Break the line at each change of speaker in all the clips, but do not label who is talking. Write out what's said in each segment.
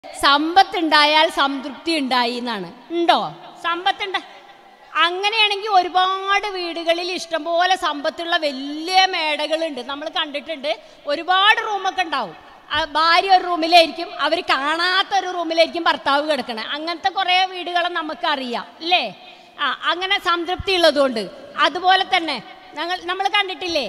സമ്പത്ത് ഉണ്ടായാൽ സംതൃപ്തി ഉണ്ടായി എന്നാണ് ഉണ്ടോ സമ്പത്തുണ്ട അങ്ങനെയാണെങ്കിൽ ഒരുപാട് വീടുകളിൽ ഇഷ്ടംപോലെ സമ്പത്തുള്ള വലിയ മേടകളുണ്ട് നമ്മൾ കണ്ടിട്ടുണ്ട് ഒരുപാട് റൂമൊക്കെ ഉണ്ടാവും ആ ഭാര്യ ഒരു റൂമിലായിരിക്കും അവർ കാണാത്ത ഒരു റൂമിലായിരിക്കും ഭർത്താവ് കിടക്കണേ അങ്ങനത്തെ കുറേ വീടുകളെ നമുക്കറിയാം അല്ലേ ആ അങ്ങനെ സംതൃപ്തി ഉള്ളതുകൊണ്ട് അതുപോലെ തന്നെ ഞങ്ങൾ നമ്മൾ കണ്ടിട്ടില്ലേ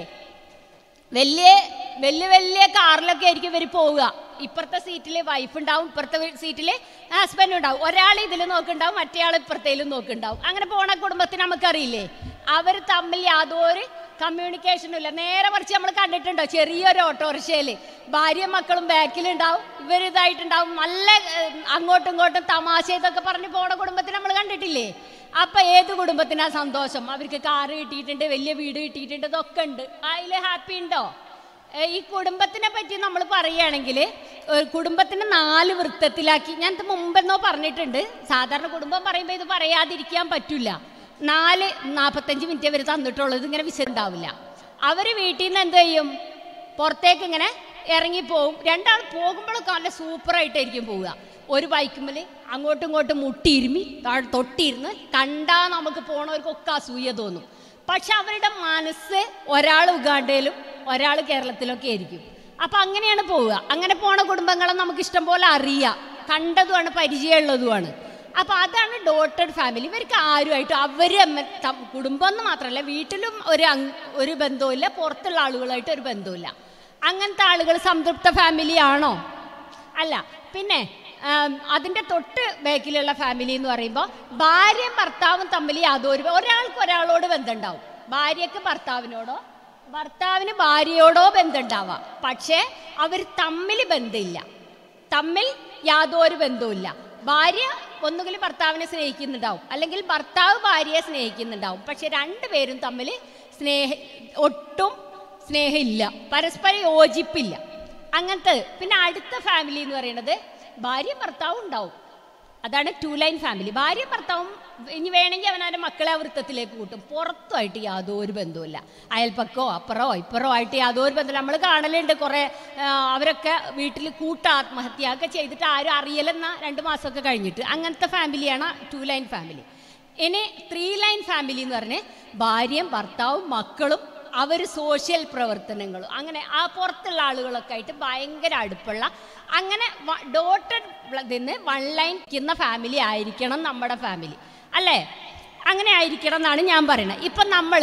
വലിയ വലിയ വലിയ കാറിലൊക്കെ ആയിരിക്കും ഇവർ പോവുക ഇപ്പുറത്തെ സീറ്റിൽ വൈഫ് ഉണ്ടാവും ഇപ്പുറത്തെ സീറ്റിൽ ഹസ്ബൻഡ് ഉണ്ടാവും ഒരാൾ ഇതിൽ നോക്കുന്നുണ്ടാവും മറ്റേ ആൾ ഇപ്പുറത്തേലും നോക്കുന്നുണ്ടാവും അങ്ങനെ പോണ കുടുംബത്തിന് നമുക്കറിയില്ലേ അവർ തമ്മിൽ യാതൊരു കമ്മ്യൂണിക്കേഷനും ഇല്ല നേരെ മറിച്ച് നമ്മൾ കണ്ടിട്ടുണ്ടോ ചെറിയൊരു ഓട്ടോറിക്ഷയിൽ ഭാര്യയും മക്കളും ബാക്കിലുണ്ടാവും ഇവർ ഇതായിട്ടുണ്ടാവും നല്ല ഏഹ്, അങ്ങോട്ടും ഇങ്ങോട്ടും തമാശ ഇതൊക്കെ പറഞ്ഞ് പോണ കുടുംബത്തിന് നമ്മൾ കണ്ടിട്ടില്ലേ അപ്പൊ ഏത് കുടുംബത്തിനാ സന്തോഷം അവർക്ക് കാറ് കിട്ടിയിട്ടുണ്ട് വലിയ വീട് കിട്ടിയിട്ടുണ്ട് ഇതൊക്കെ ഉണ്ട് അതിൽ ഹാപ്പി ഉണ്ടോ ഏ, ഈ കുടുംബത്തിനെ പറ്റി നമ്മൾ പറയുകയാണെങ്കിൽ കുടുംബത്തിനെ നാല് വൃത്തത്തിലാക്കി ഞാൻ ഇത് മുമ്പെന്നോ പറഞ്ഞിട്ടുണ്ട് സാധാരണ കുടുംബം പറയുമ്പോൾ ഇത് പറയാതിരിക്കാൻ പറ്റില്ല നാല് നാൽപ്പത്തഞ്ച് മിനിറ്റ് അവർ തന്നിട്ടുള്ളൂ ഇതിങ്ങനെ വിശദുണ്ടാവില്ല അവർ വീട്ടിൽ നിന്ന് എന്ത് ചെയ്യും പുറത്തേക്ക് ഇങ്ങനെ ഇറങ്ങിപ്പോവും രണ്ടാൾ പോകുമ്പോഴൊക്കെ നല്ല സൂപ്പറായിട്ടായിരിക്കും പോവുക ഒരു ബൈക്കുമ്മൽ അങ്ങോട്ടും ഇങ്ങോട്ടും മുട്ടിയിരുമി താഴെ തൊട്ടിരുന്ന് കണ്ടാ നമുക്ക് പോണവർക്കൊക്കെ അസൂയ തോന്നും പക്ഷെ അവരുടെ മനസ്സ് ഒരാൾ ഉഗാണ്ടയിലും ഒരാൾ കേരളത്തിലൊക്കെ ആയിരിക്കും അപ്പൊ അങ്ങനെയാണ് പോവുക അങ്ങനെ പോണ കുടുംബങ്ങളെ നമുക്ക് ഇഷ്ടം പോലെ അറിയാം കണ്ടതുമാണ് പരിചയമുള്ളതുമാണ് അപ്പൊ അതാണ് ഡോട്ടഡ് ഫാമിലി ഇവർക്ക് ആരുമായിട്ടും അവര് തമ്മിൽ ത- കുടുംബം എന്ന് മാത്രമല്ല വീട്ടിലും ഒരു അങ്- ഒരു ബന്ധവുമില്ല പുറത്തുള്ള ആളുകളായിട്ട് ഒരു ബന്ധവുമില്ല അങ്ങനത്തെ ആളുകൾ സംതൃപ്ത ഫാമിലി ആണോ അല്ല പിന്നെ ആം, അതിന്റെ തൊട്ട് ബാക്കിലുള്ള ഫാമിലി എന്ന് പറയുമ്പോൾ ഭാര്യയും ഭർത്താവും തമ്മിൽ യാതൊരു ഒരാൾക്ക് ഒരാളോട് ബന്ധമുണ്ടാവും ഭാര്യക്ക് ഭർത്താവിനോടോ ഭർത്താവിന് ഭാര്യയോടോ ബന്ധമുണ്ടാവാം പക്ഷേ അവർ തമ്മിൽ ബന്ധമില്ല തമ്മിൽ യാതൊരു ബന്ധവുമില്ല ഭാര്യ ഒന്നുകിൽ ഭർത്താവിനെ സ്നേഹിക്കുന്നുണ്ടാവും അല്ലെങ്കിൽ ഭർത്താവ് ഭാര്യയെ സ്നേഹിക്കുന്നുണ്ടാവും പക്ഷെ രണ്ടുപേരും തമ്മിൽ സ്നേഹ ഒട്ടും സ്നേഹമില്ല പരസ്പരം യോജിപ്പില്ല അങ്ങനത്തെ പിന്നെ അടുത്ത ഫാമിലി എന്ന് പറയുന്നത് ഭാര്യയും ഭർത്താവും ഉണ്ടാവും അതാണ് ടു ലൈൻ ഫാമിലി ഭാര്യയും ഭർത്താവും ഇനി വേണമെങ്കിൽ അവനവൻ്റെ മക്കളെ ആ വൃത്തത്തിലേക്ക് കൂട്ടും പുറത്തുമായിട്ട് യാതൊരു ബന്ധവുമില്ല അയൽപ്പക്കോ അപ്പുറോ ഇപ്പുറോ ആയിട്ട് യാതൊരു ബന്ധമില്ല നമ്മൾ കാണലുണ്ട് കുറേ ആ, അവരൊക്കെ വീട്ടിൽ കൂട്ട ആത്മഹത്യ ഒക്കെ ചെയ്തിട്ട് ആരും അറിയലെന്ന രണ്ട് മാസമൊക്കെ കഴിഞ്ഞിട്ട് അങ്ങനത്തെ ഫാമിലിയാണ് ടു ലൈൻ ഫാമിലി ഇനി ത്രീ ലൈൻ ഫാമിലി എന്ന് പറഞ്ഞ് ഭാര്യയും ഭർത്താവും മക്കളും അവർ സോഷ്യൽ പ്രവർത്തനങ്ങളും അങ്ങനെ ആ പുറത്തുള്ള ആളുകളൊക്കെ ആയിട്ട് ഭയങ്കര അടുപ്പുള്ള അങ്ങനെ ഡോട്ടഡ് നിന്ന് വൺ ലൈൻ നിൽക്കുന്ന ഫാമിലി ആയിരിക്കണം നമ്മുടെ ഫാമിലി അല്ലേ അങ്ങനെ ആയിരിക്കണം എന്നാണ് ഞാൻ പറയുന്നത് ഇപ്പം നമ്മൾ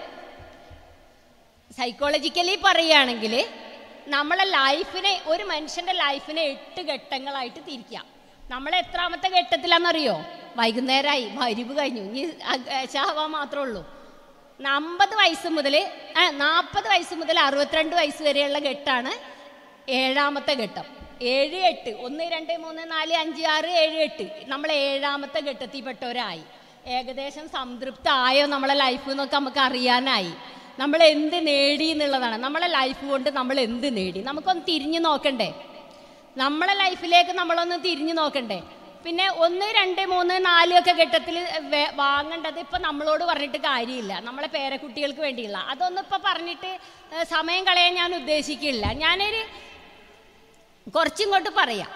സൈക്കോളജിക്കലി പറയുകയാണെങ്കിൽ നമ്മളെ ലൈഫിനെ ഒരു മനുഷ്യൻ്റെ ലൈഫിനെ എട്ട് ഘട്ടങ്ങളായിട്ട് തിരിക്കാം നമ്മൾ എത്രാമത്തെ ഘട്ടത്തിലാണെന്നറിയോ വൈകുന്നേരമായി മരുവ് കഴിഞ്ഞു ഇനി ചാവാൻ മാത്രമേ ഉള്ളൂ അമ്പത് വയസ്സ് മുതൽ നാൽപ്പത് വയസ്സ് മുതൽ അറുപത്തിരണ്ട് വയസ്സ് വരെയുള്ള ഘട്ടമാണ് ഏഴാമത്തെ ഘട്ടം ഏഴ് എട്ട് ഒന്ന് രണ്ട് മൂന്ന് നാല് അഞ്ച് ആറ് ഏഴ് എട്ട് നമ്മൾ ഏഴാമത്തെ ഘട്ടത്തിൽപ്പെട്ടവരായി ഏകദേശം സംതൃപ്തമായോ നമ്മളെ ലൈഫ് എന്നൊക്കെ നമുക്ക് അറിയാനായി നമ്മൾ എന്ത് നേടി എന്നുള്ളതാണ് നമ്മളെ ലൈഫ് കൊണ്ട് നമ്മൾ എന്ത് നേടി നമുക്കൊന്ന് തിരിഞ്ഞു നോക്കണ്ടേ നമ്മളെ ലൈഫിലേക്ക് നമ്മളൊന്ന് തിരിഞ്ഞു നോക്കണ്ടേ പിന്നെ ഒന്ന് രണ്ട് മൂന്ന് നാല് ഒക്കെ ഘട്ടത്തിൽ വേ- വാങ്ങേണ്ടത് ഇപ്പം നമ്മളോട് പറഞ്ഞിട്ട് കാര്യമില്ല നമ്മളെ പേരക്കുട്ടികൾക്ക് വേണ്ടിയുള്ള അതൊന്നും ഇപ്പം പറഞ്ഞിട്ട് ഏഹ്, സമയം കളയാൻ ഞാൻ ഉദ്ദേശിക്കില്ല ഞാനൊരു കുറച്ചിങ്ങോട്ട് പറയാം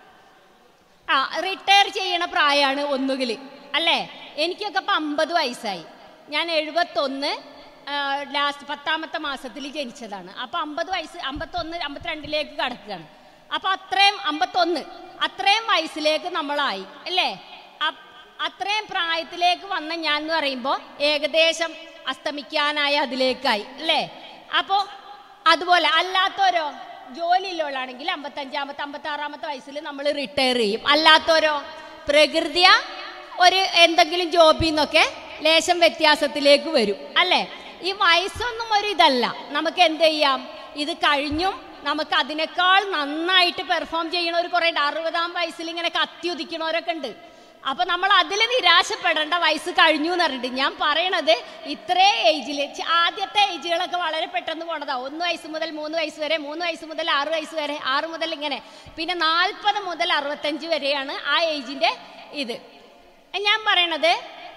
ആ റിട്ടയർ ചെയ്യണ പ്രായമാണ് ഒന്നുകിൽ അല്ലേ എനിക്കൊക്കെ ഇപ്പം അമ്പത് വയസ്സായി ഞാൻ എഴുപത്തൊന്ന് ലാസ്റ്റ് പത്താമത്തെ മാസത്തിൽ ജനിച്ചതാണ് അപ്പം അമ്പത് വയസ്സ് അമ്പത്തൊന്ന് അമ്പത്തിരണ്ടിലേക്ക് കടക്കുകയാണ് അപ്പം അത്രയും അമ്പത്തൊന്ന് അത്രയും വയസ്സിലേക്ക് നമ്മളായി അല്ലേ അപ്- അത്രയും പ്രായത്തിലേക്ക് വന്ന ഞാൻ എന്ന് പറയുമ്പോൾ ഏകദേശം അസ്തമിക്കാനായ അതിലേക്കായി അല്ലേ അപ്പോൾ അതുപോലെ അല്ലാത്തവരോ ജോലിയിലുള്ളാണെങ്കിൽ അമ്പത്തഞ്ചാമത്തെ അമ്പത്താറാമത്തെ വയസ്സിൽ നമ്മൾ റിട്ടയർ ചെയ്യും അല്ലാത്തവരോ പ്രകൃതിയ ഒരു എന്തെങ്കിലും ജോബിൽ നിന്നൊക്കെ ലേശം വ്യത്യാസത്തിലേക്ക് വരും അല്ലേ ഈ വയസ്സൊന്നും ഒരു ഇതല്ല നമുക്ക് എന്ത് ചെയ്യാം ഇത് കഴിഞ്ഞും നമുക്ക് അതിനേക്കാൾ നന്നായിട്ട് പെർഫോം ചെയ്യണവർ കുറേ ഉണ്ട് അറുപതാം വയസ്സിൽ ഇങ്ങനെ കത്തി ഉദിക്കണവരൊക്കെ ഉണ്ട് അപ്പൊ നമ്മൾ അതിൽ നിരാശപ്പെടേണ്ട വയസ്സ് കഴിഞ്ഞു എന്ന് പറഞ്ഞിട്ട് ഞാൻ പറയണത് ഇത്രേ ഏജിൽ ആദ്യത്തെ ഏജുകളൊക്കെ വളരെ പെട്ടെന്ന് പോണതാ ഒന്ന് വയസ്സ് മുതൽ മൂന്ന് വയസ്സ് വരെ മൂന്ന് വയസ്സ് മുതൽ ആറ് വയസ്സ് വരെ ആറ് മുതൽ ഇങ്ങനെ പിന്നെ നാൽപ്പത് മുതൽ അറുപത്തഞ്ച് വരെയാണ് ആ ഏജിന്റെ ഇത് ഞാൻ പറയണത്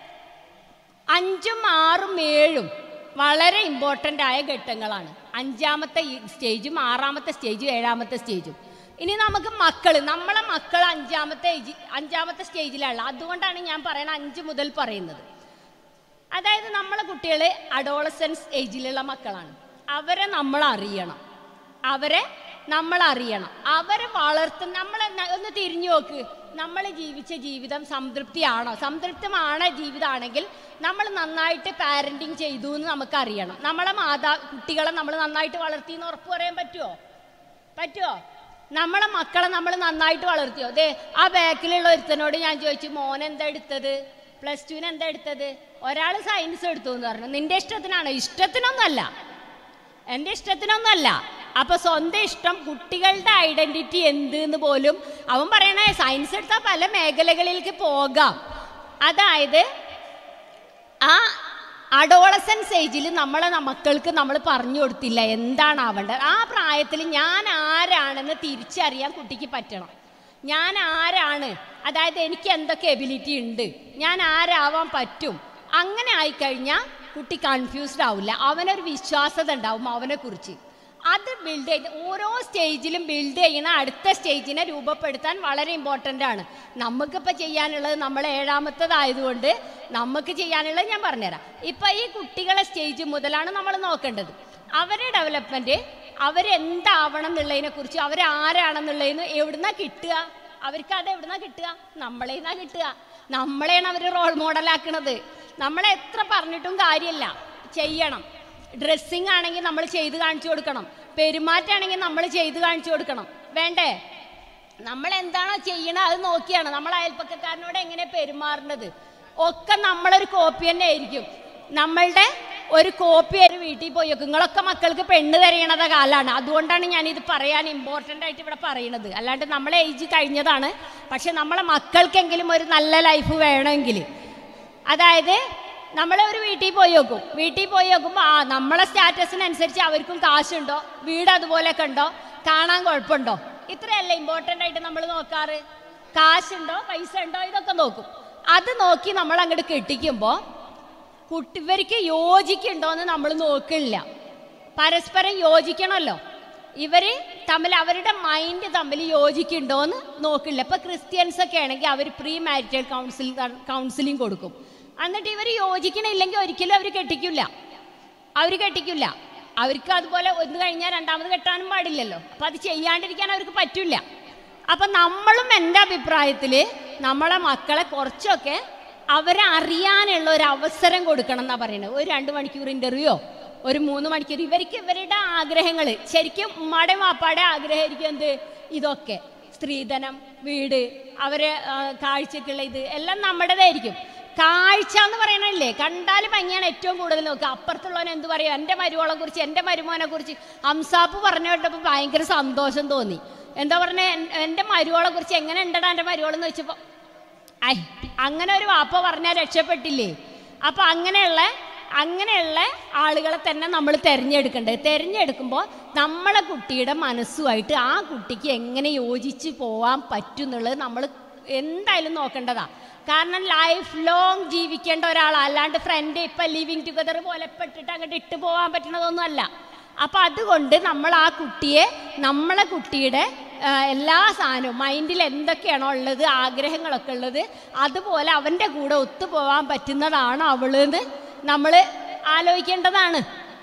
അഞ്ചും ആറും ഏഴും വളരെ ഇമ്പോർട്ടൻ്റ് ആയ ഘട്ടങ്ങളാണ് അഞ്ചാമത്തെ ഈ സ്റ്റേജും ആറാമത്തെ സ്റ്റേജും ഏഴാമത്തെ സ്റ്റേജും ഇനി നമുക്ക് മക്കൾ നമ്മളെ മക്കൾ അഞ്ചാമത്തെ ഏജ് അഞ്ചാമത്തെ സ്റ്റേജിലാണ് അതുകൊണ്ടാണ് ഞാൻ പറയണ അഞ്ച് മുതൽ പറയുന്നത് അതായത് നമ്മളെ കുട്ടികൾ അഡോളസൻസ് ഏജിലുള്ള മക്കളാണ് അവരെ നമ്മൾ അറിയണം അവരെ നമ്മൾ അറിയണം അവരെ വളർത്തുന്ന നമ്മൾ ഒന്ന് തിരിഞ്ഞു നോക്ക് നമ്മൾ ജീവിച്ച ജീവിതം സംതൃപ്തിയാണോ സംതൃപ്തമാണ് ജീവിതമാണെങ്കിൽ നമ്മൾ നന്നായിട്ട് പാരൻറ്റിങ് ചെയ്തു എന്ന് നമുക്കറിയണം നമ്മളെ മാതാ കുട്ടികളെ നമ്മൾ നന്നായിട്ട് വളർത്തി എന്ന് ഉറപ്പ് പറയാൻ പറ്റുമോ പറ്റുമോ നമ്മളെ മക്കളെ നമ്മൾ നന്നായിട്ട് വളർത്തിയോ ദേ ആ ബാക്കിലുള്ള ഒരുത്തനോട് ഞാൻ ചോദിച്ചു മോൻ എന്താ എടുത്തത് പ്ലസ് ടുവിന് എന്താ എടുത്തത് ഒരാൾ സയൻസ് എടുത്തു എന്ന് പറഞ്ഞു നിന്റെ ഇഷ്ടത്തിനാണോ ഇഷ്ടത്തിനൊന്നുമല്ല എൻ്റെ ഇഷ്ടത്തിനൊന്നുമല്ല അപ്പൊ സ്വന്തം ഇഷ്ടം കുട്ടികളുടെ ഐഡന്റിറ്റി എന്ത് എന്ന് പോലും അവൻ പറയണേ സയൻസ് എടുത്താൽ പല മേഖലകളിലേക്ക് പോകാം അതായത് ആ അഡോളസൻസ് ഏജിൽ നമ്മളെ മക്കൾക്ക് നമ്മൾ പറഞ്ഞു കൊടുത്തില്ല എന്താണ് ആവേണ്ടത് ആ പ്രായത്തിൽ ഞാൻ ആരാണെന്ന് തിരിച്ചറിയാൻ കുട്ടിക്ക് പറ്റണം ഞാൻ ആരാണ് അതായത് എനിക്ക് എന്തൊക്കെ എബിലിറ്റി ഉണ്ട് ഞാൻ ആരാവാൻ പറ്റും അങ്ങനെ ആയിക്കഴിഞ്ഞാൽ കുട്ടി കൺഫ്യൂസ്ഡ് ആവില്ല അവനൊരു വിശ്വാസത ഉണ്ടാവും അവനെ കുറിച്ച് അത് ബിൽഡ് ചെയ്ത് ഓരോ സ്റ്റേജിലും ബിൽഡ് ചെയ്യുന്ന അടുത്ത സ്റ്റേജിനെ രൂപപ്പെടുത്താൻ വളരെ ഇമ്പോർട്ടൻ്റ് ആണ് നമുക്കിപ്പോൾ ചെയ്യാനുള്ളത് നമ്മൾ ഏഴാമത്തതായതുകൊണ്ട് നമുക്ക് ചെയ്യാനുള്ളത് ഞാൻ പറഞ്ഞുതരാം ഇപ്പം ഈ കുട്ടികളെ സ്റ്റേജ് മുതലാണ് നമ്മൾ നോക്കേണ്ടത് അവരുടെ ഡെവലപ്മെൻറ്റ് അവരെന്താവണം എന്നുള്ളതിനെ കുറിച്ച് അവരാരാണെന്നുള്ളതിന് എവിടുന്നാ കിട്ടുക അവർക്ക് അത് എവിടുന്നാ കിട്ടുക നമ്മളേന്നാ കിട്ടുക നമ്മളെയാണ് അവർ റോൾ മോഡലാക്കണത് നമ്മളെ എത്ര പറഞ്ഞിട്ടും കാര്യമില്ല ചെയ്യണം ഡ്രസ്സിങ് ആണെങ്കിൽ നമ്മൾ ചെയ്ത് കാണിച്ചു കൊടുക്കണം പെരുമാറ്റാണെങ്കിൽ നമ്മൾ ചെയ്ത് കാണിച്ചു കൊടുക്കണം വേണ്ടേ നമ്മൾ എന്താണോ ചെയ്യണത് അത് നോക്കിയാണ് നമ്മൾ അയൽപ്പക്കക്കാരനോട് എങ്ങനെ പെരുമാറുന്നത് ഒക്കെ നമ്മളൊരു കോപ്പി തന്നെ ആയിരിക്കും നമ്മളുടെ ഒരു കോപ്പി ഒരു വീട്ടിൽ പോയി വെക്കും നിങ്ങളൊക്കെ മക്കൾക്ക് പെണ്ണ് തരയണത കാലാണ് അതുകൊണ്ടാണ് ഞാൻ ഇത് പറയാൻ ഇമ്പോർട്ടൻ്റ് ആയിട്ട് ഇവിടെ പറയുന്നത് അല്ലാണ്ട് നമ്മളെ ഏജ് കഴിഞ്ഞതാണ് പക്ഷെ നമ്മളെ മക്കൾക്കെങ്കിലും ഒരു നല്ല ലൈഫ് വേണമെങ്കിൽ അതായത് നമ്മൾ ഒരു വീട്ടിൽ പോയി നോക്കും വീട്ടിൽ പോയി നോക്കുമ്പോൾ ആ നമ്മളെ സ്റ്റാറ്റസിനനുസരിച്ച് അവർക്കും കാശുണ്ടോ വീട് അതുപോലെയൊക്കെ ഉണ്ടോ കാണാൻ കുഴപ്പമുണ്ടോ ഇത്രയല്ല ഇമ്പോർട്ടൻ്റ് ആയിട്ട് നമ്മൾ നോക്കാറ് കാശുണ്ടോ പൈസ ഉണ്ടോ ഇതൊക്കെ നോക്കും അത് നോക്കി നമ്മൾ അങ്ങോട്ട് കെട്ടിക്കുമ്പോൾ കുട്ടി ഇവർക്ക് യോജിക്കുണ്ടോ എന്ന് നമ്മൾ നോക്കില്ല പരസ്പരം യോജിക്കണമല്ലോ ഇവർ തമ്മിൽ അവരുടെ മൈൻഡ് തമ്മിൽ യോജിക്കുന്നുണ്ടോ എന്ന് നോക്കില്ല ഇപ്പൊ ക്രിസ്ത്യൻസ് ഒക്കെ ആണെങ്കിൽ അവർ പ്രീ മാരിറ്റൽ കൗൺസിൽ കൗൺസിലിംഗ് കൊടുക്കും എന്നിട്ട് ഇവർ യോജിക്കണില്ലെങ്കിൽ ഒരിക്കലും അവർ കെട്ടിക്കില്ല അവർ കെട്ടിക്കില്ല അവർക്ക് അതുപോലെ ഒന്ന് കഴിഞ്ഞാൽ രണ്ടാമത് കെട്ടാനും പാടില്ലല്ലോ അപ്പൊ അത് ചെയ്യാണ്ടിരിക്കാൻ അവർക്ക് പറ്റില്ല അപ്പൊ നമ്മളും എൻ്റെ അഭിപ്രായത്തിൽ നമ്മളെ മക്കളെ കുറച്ചൊക്കെ അവരെ അറിയാനുള്ള ഒരു അവസരം കൊടുക്കണം എന്നാ പറയുന്നത് ഒരു രണ്ട് മണിക്കൂർ ഇന്റർവ്യൂയോ ഒരു മൂന്ന് മണിക്കൂർ ഇവർക്ക് ഇവരുടെ ആഗ്രഹങ്ങൾ ശരിക്കും ഉമ്മാടെ വാപ്പാടെ ആഗ്രഹമായിരിക്കും എന്ത് ഇതൊക്കെ സ്ത്രീധനം വീട് അവരെ ആ, കാഴ്ചക്കുള്ള ഇത് എല്ലാം നമ്മുടേതായിരിക്കും കാഴ്ച എന്ന് പറയണല്ലേ കണ്ടാൽ ഭംഗിയാണ് ഏറ്റവും കൂടുതൽ നോക്കുക അപ്പുറത്തുള്ളവൻ എന്ത് പറയും എൻ്റെ മരുമോളെ കുറിച്ച് എൻ്റെ മരുമോനെ കുറിച്ച് ഹംസാപ്പ് പറഞ്ഞു കേട്ടപ്പോൾ ഭയങ്കര സന്തോഷം തോന്നി എന്താ പറഞ്ഞ എൻ്റെ മരുമോളെ കുറിച്ച് എങ്ങനെ ഉണ്ടടാ എൻ്റെ മരുമോളെന്ന് വെച്ചപ്പോൾ ഐ അങ്ങനെ ഒരു വാപ്പ പറഞ്ഞാൽ രക്ഷപ്പെട്ടില്ലേ അപ്പൊ അങ്ങനെയുള്ള അങ്ങനെയുള്ള ആളുകളെ തന്നെ നമ്മൾ തിരഞ്ഞെടുക്കേണ്ടത് തിരഞ്ഞെടുക്കുമ്പോൾ നമ്മളെ കുട്ടിയുടെ മനസ്സുമായിട്ട് ആ കുട്ടിക്ക് എങ്ങനെ യോജിച്ച് പോവാൻ പറ്റും എന്നുള്ളത് നമ്മൾ എന്തായാലും നോക്കേണ്ടതാ കാരണം ലൈഫ് ലോങ് ജീവിക്കേണ്ട ഒരാൾ അല്ലാണ്ട് ഫ്രണ്ട് ഇപ്പം ലിവിങ് ടുഗദർ പോലെ പെട്ടിട്ട് അങ്ങോട്ട് ഇട്ട് പോകാൻ പറ്റുന്നതൊന്നും അല്ല അപ്പം അതുകൊണ്ട് നമ്മൾ ആ കുട്ടിയെ നമ്മളെ കുട്ടിയുടെ ആ, എല്ലാ സാധനവും മൈൻഡിൽ എന്തൊക്കെയാണോ ഉള്ളത് ആഗ്രഹങ്ങളൊക്കെ ഉള്ളത് അതുപോലെ അവൻ്റെ കൂടെ ഒത്തുപോകാൻ പറ്റുന്നതാണോ അവളെന്ന് നമ്മൾ ആലോചിക്കേണ്ടതാണ്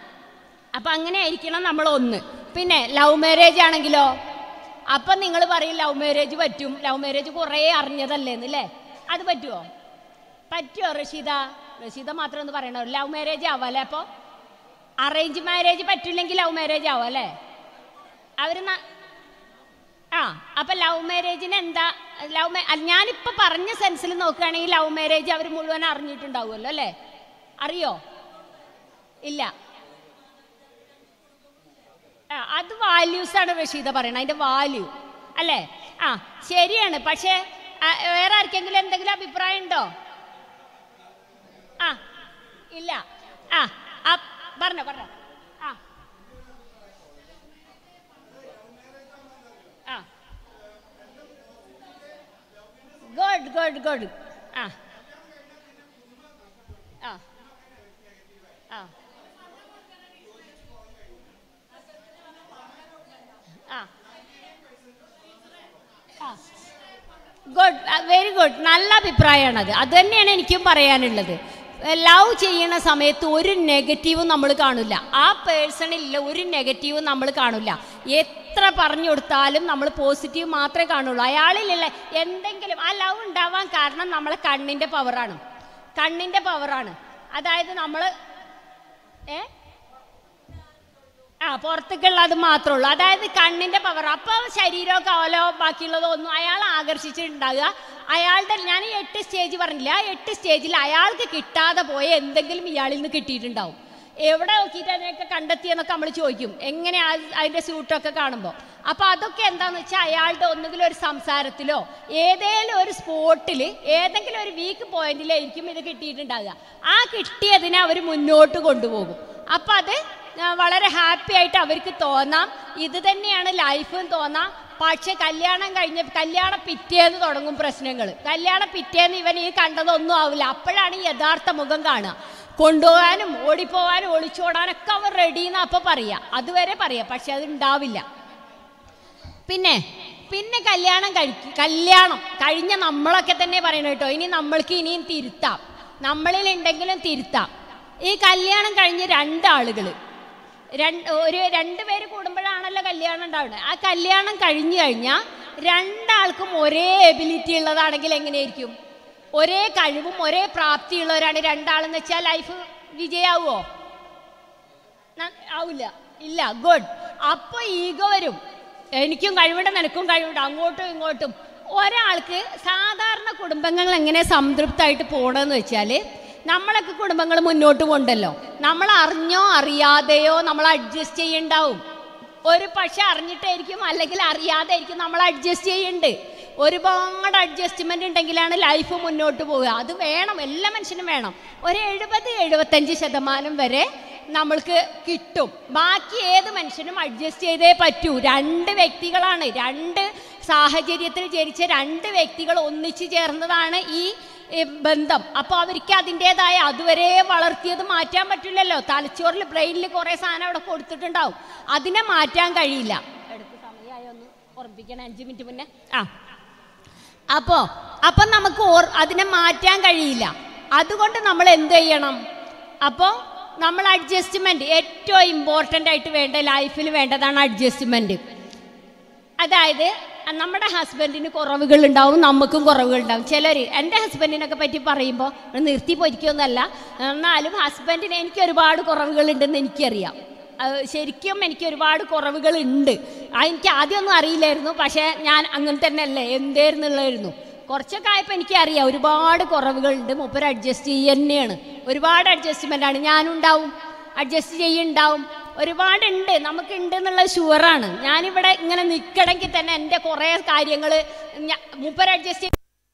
അപ്പം അങ്ങനെ ആയിരിക്കണം നമ്മൾ ഒന്ന് പിന്നെ ലവ് മാരേജ് ആണെങ്കിലോ അപ്പം നിങ്ങൾ പറയും ലവ് മാരേജ് പറ്റും ലവ് മാരേജ് കുറേ അറിഞ്ഞതല്ലേന്ന് അല്ലേ അത് പറ്റുമോ പറ്റുമോ റഷീദ റഷീദ മാത്രം ഒന്ന് പറയണോ ലവ് മാരേജ് ആവാം അല്ലേ അപ്പോൾ അറേഞ്ച് മാരേജ് പറ്റില്ലെങ്കിൽ ലവ് മാരേജ് ആവും അല്ലേ അവർ ആ അപ്പൊ ലവ് മാരേജിന് എന്താ ലവ് ഞാനിപ്പോ പറഞ്ഞ സെൻസിൽ നോക്കുകയാണെങ്കിൽ ലവ് മാരേജ് അവർ മുഴുവൻ അറിഞ്ഞിട്ടുണ്ടാവുമല്ലോ അല്ലേ അറിയോ ഇല്ല ആ, അത് വാല്യൂസ് ആണ് റഷീദ പറയണത് അതിന്റെ വാല്യൂ അല്ലേ ആ ശരിയാണ് പക്ഷേ ആ, വേറെ ആർക്കെങ്കിലും എന്തെങ്കിലും അഭിപ്രായം ഉണ്ടോ ആ ഇല്ല ആ ആ, പറഞ്ഞോ പറഞ്ഞോ ആ ആ ഗുഡ് ഗുഡ് ഗുഡ് ആ ആ ആ ആ ഗുഡ് വെരി ഗുഡ് നല്ല അഭിപ്രായമാണത് അത് തന്നെയാണ് എനിക്കും പറയാനുള്ളത് ലവ് ചെയ്യുന്ന സമയത്ത് ഒരു നെഗറ്റീവും നമ്മൾ കാണില്ല ആ പേഴ്സണിൽ ഒരു നെഗറ്റീവും നമ്മൾ കാണില്ല എത്ര പറഞ്ഞു കൊടുത്താലും നമ്മൾ പോസിറ്റീവ് മാത്രമേ കാണുള്ളൂ അയാളിലുള്ള എന്തെങ്കിലും ആ ലവ് ഉണ്ടാവാൻ കാരണം നമ്മളെ കണ്ണിൻ്റെ പവറാണ് കണ്ണിൻ്റെ പവറാണ് അതായത് നമ്മൾ ഏ ആ പുറത്തേക്കുള്ളത് മാത്രമേ ഉള്ളൂ അതായത് കണ്ണിന്റെ പവർ അപ്പൊ ശരീരമോ കാലോ ബാക്കിയുള്ളതോ ഒന്നും അയാൾ ആകർഷിച്ചിട്ടുണ്ടാകുക അയാളുടെ ഞാൻ ഈ എട്ട് സ്റ്റേജ് പറഞ്ഞില്ല ആ എട്ട് സ്റ്റേജിൽ അയാൾക്ക് കിട്ടാതെ പോയ എന്തെങ്കിലും ഇയാളിൽ നിന്ന് കിട്ടിയിട്ടുണ്ടാവും എവിടെ നോക്കിയിട്ട് അതിനൊക്കെ കണ്ടെത്തിയെന്നൊക്കെ നമ്മൾ ചോദിക്കും എങ്ങനെ അതിന്റെ സ്യൂട്ടൊക്കെ കാണുമ്പോൾ അപ്പൊ അതൊക്കെ എന്താന്ന് വെച്ചാൽ അയാളുടെ ഒന്നുകിലും ഒരു സംസാരത്തിലോ ഏതേലും ഒരു സ്പോട്ടിൽ ഏതെങ്കിലും ഒരു വീക്ക് പോയിന്റിലായിരിക്കും ഇത് കിട്ടിയിട്ടുണ്ടാകുക ആ കിട്ടിയതിനെ അവർ മുന്നോട്ട് കൊണ്ടുപോകും അപ്പൊ അത് ആ, വളരെ ഹാപ്പി ആയിട്ട് അവർക്ക് തോന്നാം ഇത് തന്നെയാണ് ലൈഫും തോന്നാം പക്ഷെ കല്യാണം കഴിഞ്ഞ കല്യാണം പിറ്റേന്ന് തുടങ്ങും പ്രശ്നങ്ങൾ കല്യാണം പിറ്റേന്ന് ഇവൻ ഈ കണ്ടതൊന്നും ആവില്ല അപ്പോഴാണ് ഈ യഥാർത്ഥ മുഖം കാണുക കൊണ്ടുപോകാനും ഓടിപ്പോകാനും ഒളിച്ചോടാനൊക്കെ അവർ റെഡി എന്ന് അപ്പൊ പറയാ അതുവരെ പറയാ പക്ഷെ അത് ഉണ്ടാവില്ല പിന്നെ പിന്നെ കല്യാണം കഴിക്കും കല്യാണം കഴിഞ്ഞ നമ്മളൊക്കെ തന്നെ പറയണം കേട്ടോ ഇനി നമ്മൾക്ക് ഇനിയും തിരുത്താം നമ്മളിൽ ഉണ്ടെങ്കിലും തിരുത്താം ഈ കല്യാണം കഴിഞ്ഞ് രണ്ടാളുകൾ രണ്ട് ഒരു രണ്ട് പേര് കൂടുമ്പോഴാണല്ലോ കല്യാണം ഉണ്ടാവുന്നത് ആ കല്യാണം കഴിഞ്ഞു കഴിഞ്ഞാൽ രണ്ടാൾക്കും ഒരേ എബിലിറ്റി ഉള്ളതാണെങ്കിൽ എങ്ങനെയായിരിക്കും ഒരേ കഴിവും ഒരേ പ്രാപ്തിയുള്ളവരാണ് രണ്ടാളെന്ന് വെച്ചാൽ ലൈഫ് വിജയാവോ ന- ആവില്ല ഇല്ല ഗുഡ് അപ്പൊ ഈഗോ വരും എനിക്കും കഴിവുണ്ട് നിനക്കും കഴിവുണ്ട് അങ്ങോട്ടും ഇങ്ങോട്ടും ഒരാൾക്ക് സാധാരണ കുടുംബങ്ങൾ എങ്ങനെ സംതൃപ്തമായിട്ട് പോകണമെന്ന് വെച്ചാൽ നമ്മളൊക്കെ കുടുംബങ്ങൾ മുന്നോട്ട് പോകണ്ടല്ലോ നമ്മൾ അറിഞ്ഞോ അറിയാതെയോ നമ്മൾ അഡ്ജസ്റ്റ് ചെയ്യണ്ടാവും ഒരു പക്ഷെ അറിഞ്ഞിട്ടായിരിക്കും അല്ലെങ്കിൽ അറിയാതെ ആയിരിക്കും നമ്മൾ അഡ്ജസ്റ്റ് ചെയ്യുന്നുണ്ട് ഒരുപാട് അഡ്ജസ്റ്റ്മെന്റ് ഉണ്ടെങ്കിലാണ് ലൈഫ് മുന്നോട്ട് പോവുക അത് വേണം എല്ലാ മനുഷ്യനും വേണം ഒരു എഴുപത് എഴുപത്തഞ്ച് ശതമാനം വരെ നമ്മൾക്ക് കിട്ടും ബാക്കി ഏത് മനുഷ്യനും അഡ്ജസ്റ്റ് ചെയ്തേ പറ്റൂ രണ്ട് വ്യക്തികളാണ് രണ്ട് സാഹചര്യത്തിൽ ജനിച്ച രണ്ട് വ്യക്തികൾ ഒന്നിച്ചു ചേർന്നതാണ് ഈ ഈ ബന്ധം അപ്പോൾ അവർക്ക് അതിൻ്റെതായ അതുവരെ വളർത്തിയത് മാറ്റാൻ പറ്റില്ലല്ലോ തലച്ചോറിൽ ബ്രെയിനിൽ കുറേ സാധനം അവിടെ കൊടുത്തിട്ടുണ്ടാവും അതിനെ മാറ്റാൻ കഴിയില്ല എടുത്ത് സമയമായി ഒന്ന് ഓർമ്മിപ്പിക്കണം അഞ്ച് മിനിറ്റ് മുന്നേ ആ അപ്പോ അപ്പം നമുക്ക് ഓർ അതിനെ മാറ്റാൻ കഴിയില്ല അതുകൊണ്ട് നമ്മൾ എന്ത് ചെയ്യണം അപ്പോൾ നമ്മൾ അഡ്ജസ്റ്റ്മെന്റ് ഏറ്റവും ഇമ്പോർട്ടൻ്റ് ആയിട്ട് വേണ്ട ലൈഫിൽ വേണ്ടതാണ് അഡ്ജസ്റ്റ്മെന്റ് അതായത് നമ്മുടെ ഹസ്ബൻഡിന് കുറവുകൾ ഉണ്ടാവും നമുക്കും കുറവുകൾ ഉണ്ടാവും ചിലർ എൻ്റെ ഹസ്ബൻഡിനൊക്കെ പറ്റി പറയുമ്പോൾ നിർത്തി പൊരിക്കൊന്നുമല്ല എന്നാലും ഹസ്ബൻഡിന് എനിക്ക് ഒരുപാട് കുറവുകളുണ്ടെന്ന് എനിക്കറിയാം അത് ശരിക്കും എനിക്ക് ഒരുപാട് കുറവുകളുണ്ട് ആ എനിക്ക് ആദ്യമൊന്നും അറിയില്ലായിരുന്നു പക്ഷേ ഞാൻ അങ്ങനെ തന്നെ അല്ലേ എന്തേർന്നുള്ളായിരുന്നു കുറച്ചൊക്കെ ആയപ്പോൾ എനിക്കറിയാം ഒരുപാട് കുറവുകളുണ്ട് മൂപ്പർ അഡ്ജസ്റ്റ് ചെയ്യുക തന്നെയാണ് ഒരുപാട് അഡ്ജസ്റ്റ്മെൻ്റ് ആണ് ഞാനുണ്ടാവും അഡ്ജസ്റ്റ് ചെയ്യുണ്ടാവും ഒരുപാടുണ്ട് നമുക്കുണ്ട് എന്നുള്ളത് ഷുവറാണ് ഞാനിവിടെ ഇങ്ങനെ നിൽക്കണമെങ്കിൽ തന്നെ എൻ്റെ കുറേ കാര്യങ്ങൾ മൂപ്പർ അഡ്ജസ്റ്റ്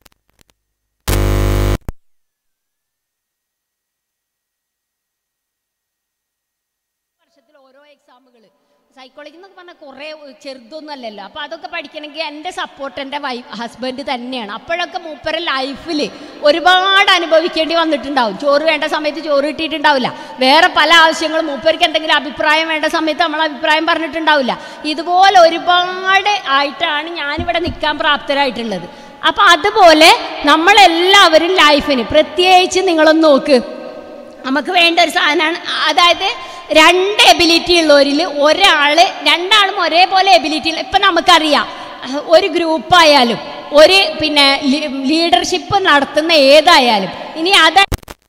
വർഷത്തിൽ ഓരോ എക്സാമുകൾ സൈക്കോളജി എന്നൊക്കെ പറഞ്ഞാൽ കുറേ ചെറുതൊന്നും അല്ലല്ലോ അപ്പോൾ അതൊക്കെ പഠിക്കണമെങ്കിൽ എൻ്റെ സപ്പോർട്ട് എൻ്റെ വൈഫ് ഹസ്ബൻഡ് തന്നെയാണ് അപ്പോഴൊക്കെ മൂപ്പര ലൈഫിൽ ഒരുപാട് അനുഭവിക്കേണ്ടി വന്നിട്ടുണ്ടാവും ചോറ് വേണ്ട സമയത്ത് ചോറ് കിട്ടിയിട്ടുണ്ടാവില്ല വേറെ പല ആവശ്യങ്ങളും മൂപ്പർക്ക് എന്തെങ്കിലും അഭിപ്രായം വേണ്ട സമയത്ത് നമ്മൾ അഭിപ്രായം പറഞ്ഞിട്ടുണ്ടാവില്ല ഇതുപോലെ ഒരുപാട് ആയിട്ടാണ് ഞാനിവിടെ നിൽക്കാൻ പ്രാപ്തരായിട്ടുള്ളത് അപ്പം അതുപോലെ നമ്മളെല്ലാവരും ലൈഫിന് പ്രത്യേകിച്ച് നിങ്ങളൊന്ന് നോക്ക് നമുക്ക് വേണ്ട ഒരു സാധനമാണ് അതായത് രണ്ട് എബിലിറ്റി ഉള്ളവരിൽ ഒരാൾ രണ്ടാളും ഒരേപോലെ എബിലിറ്റി ഇപ്പം നമുക്കറിയാം ഒരു ഗ്രൂപ്പായാലും ഒരു പിന്നെ ലീഡർഷിപ്പ് നടത്തുന്ന ഏതായാലും ഇനി അത്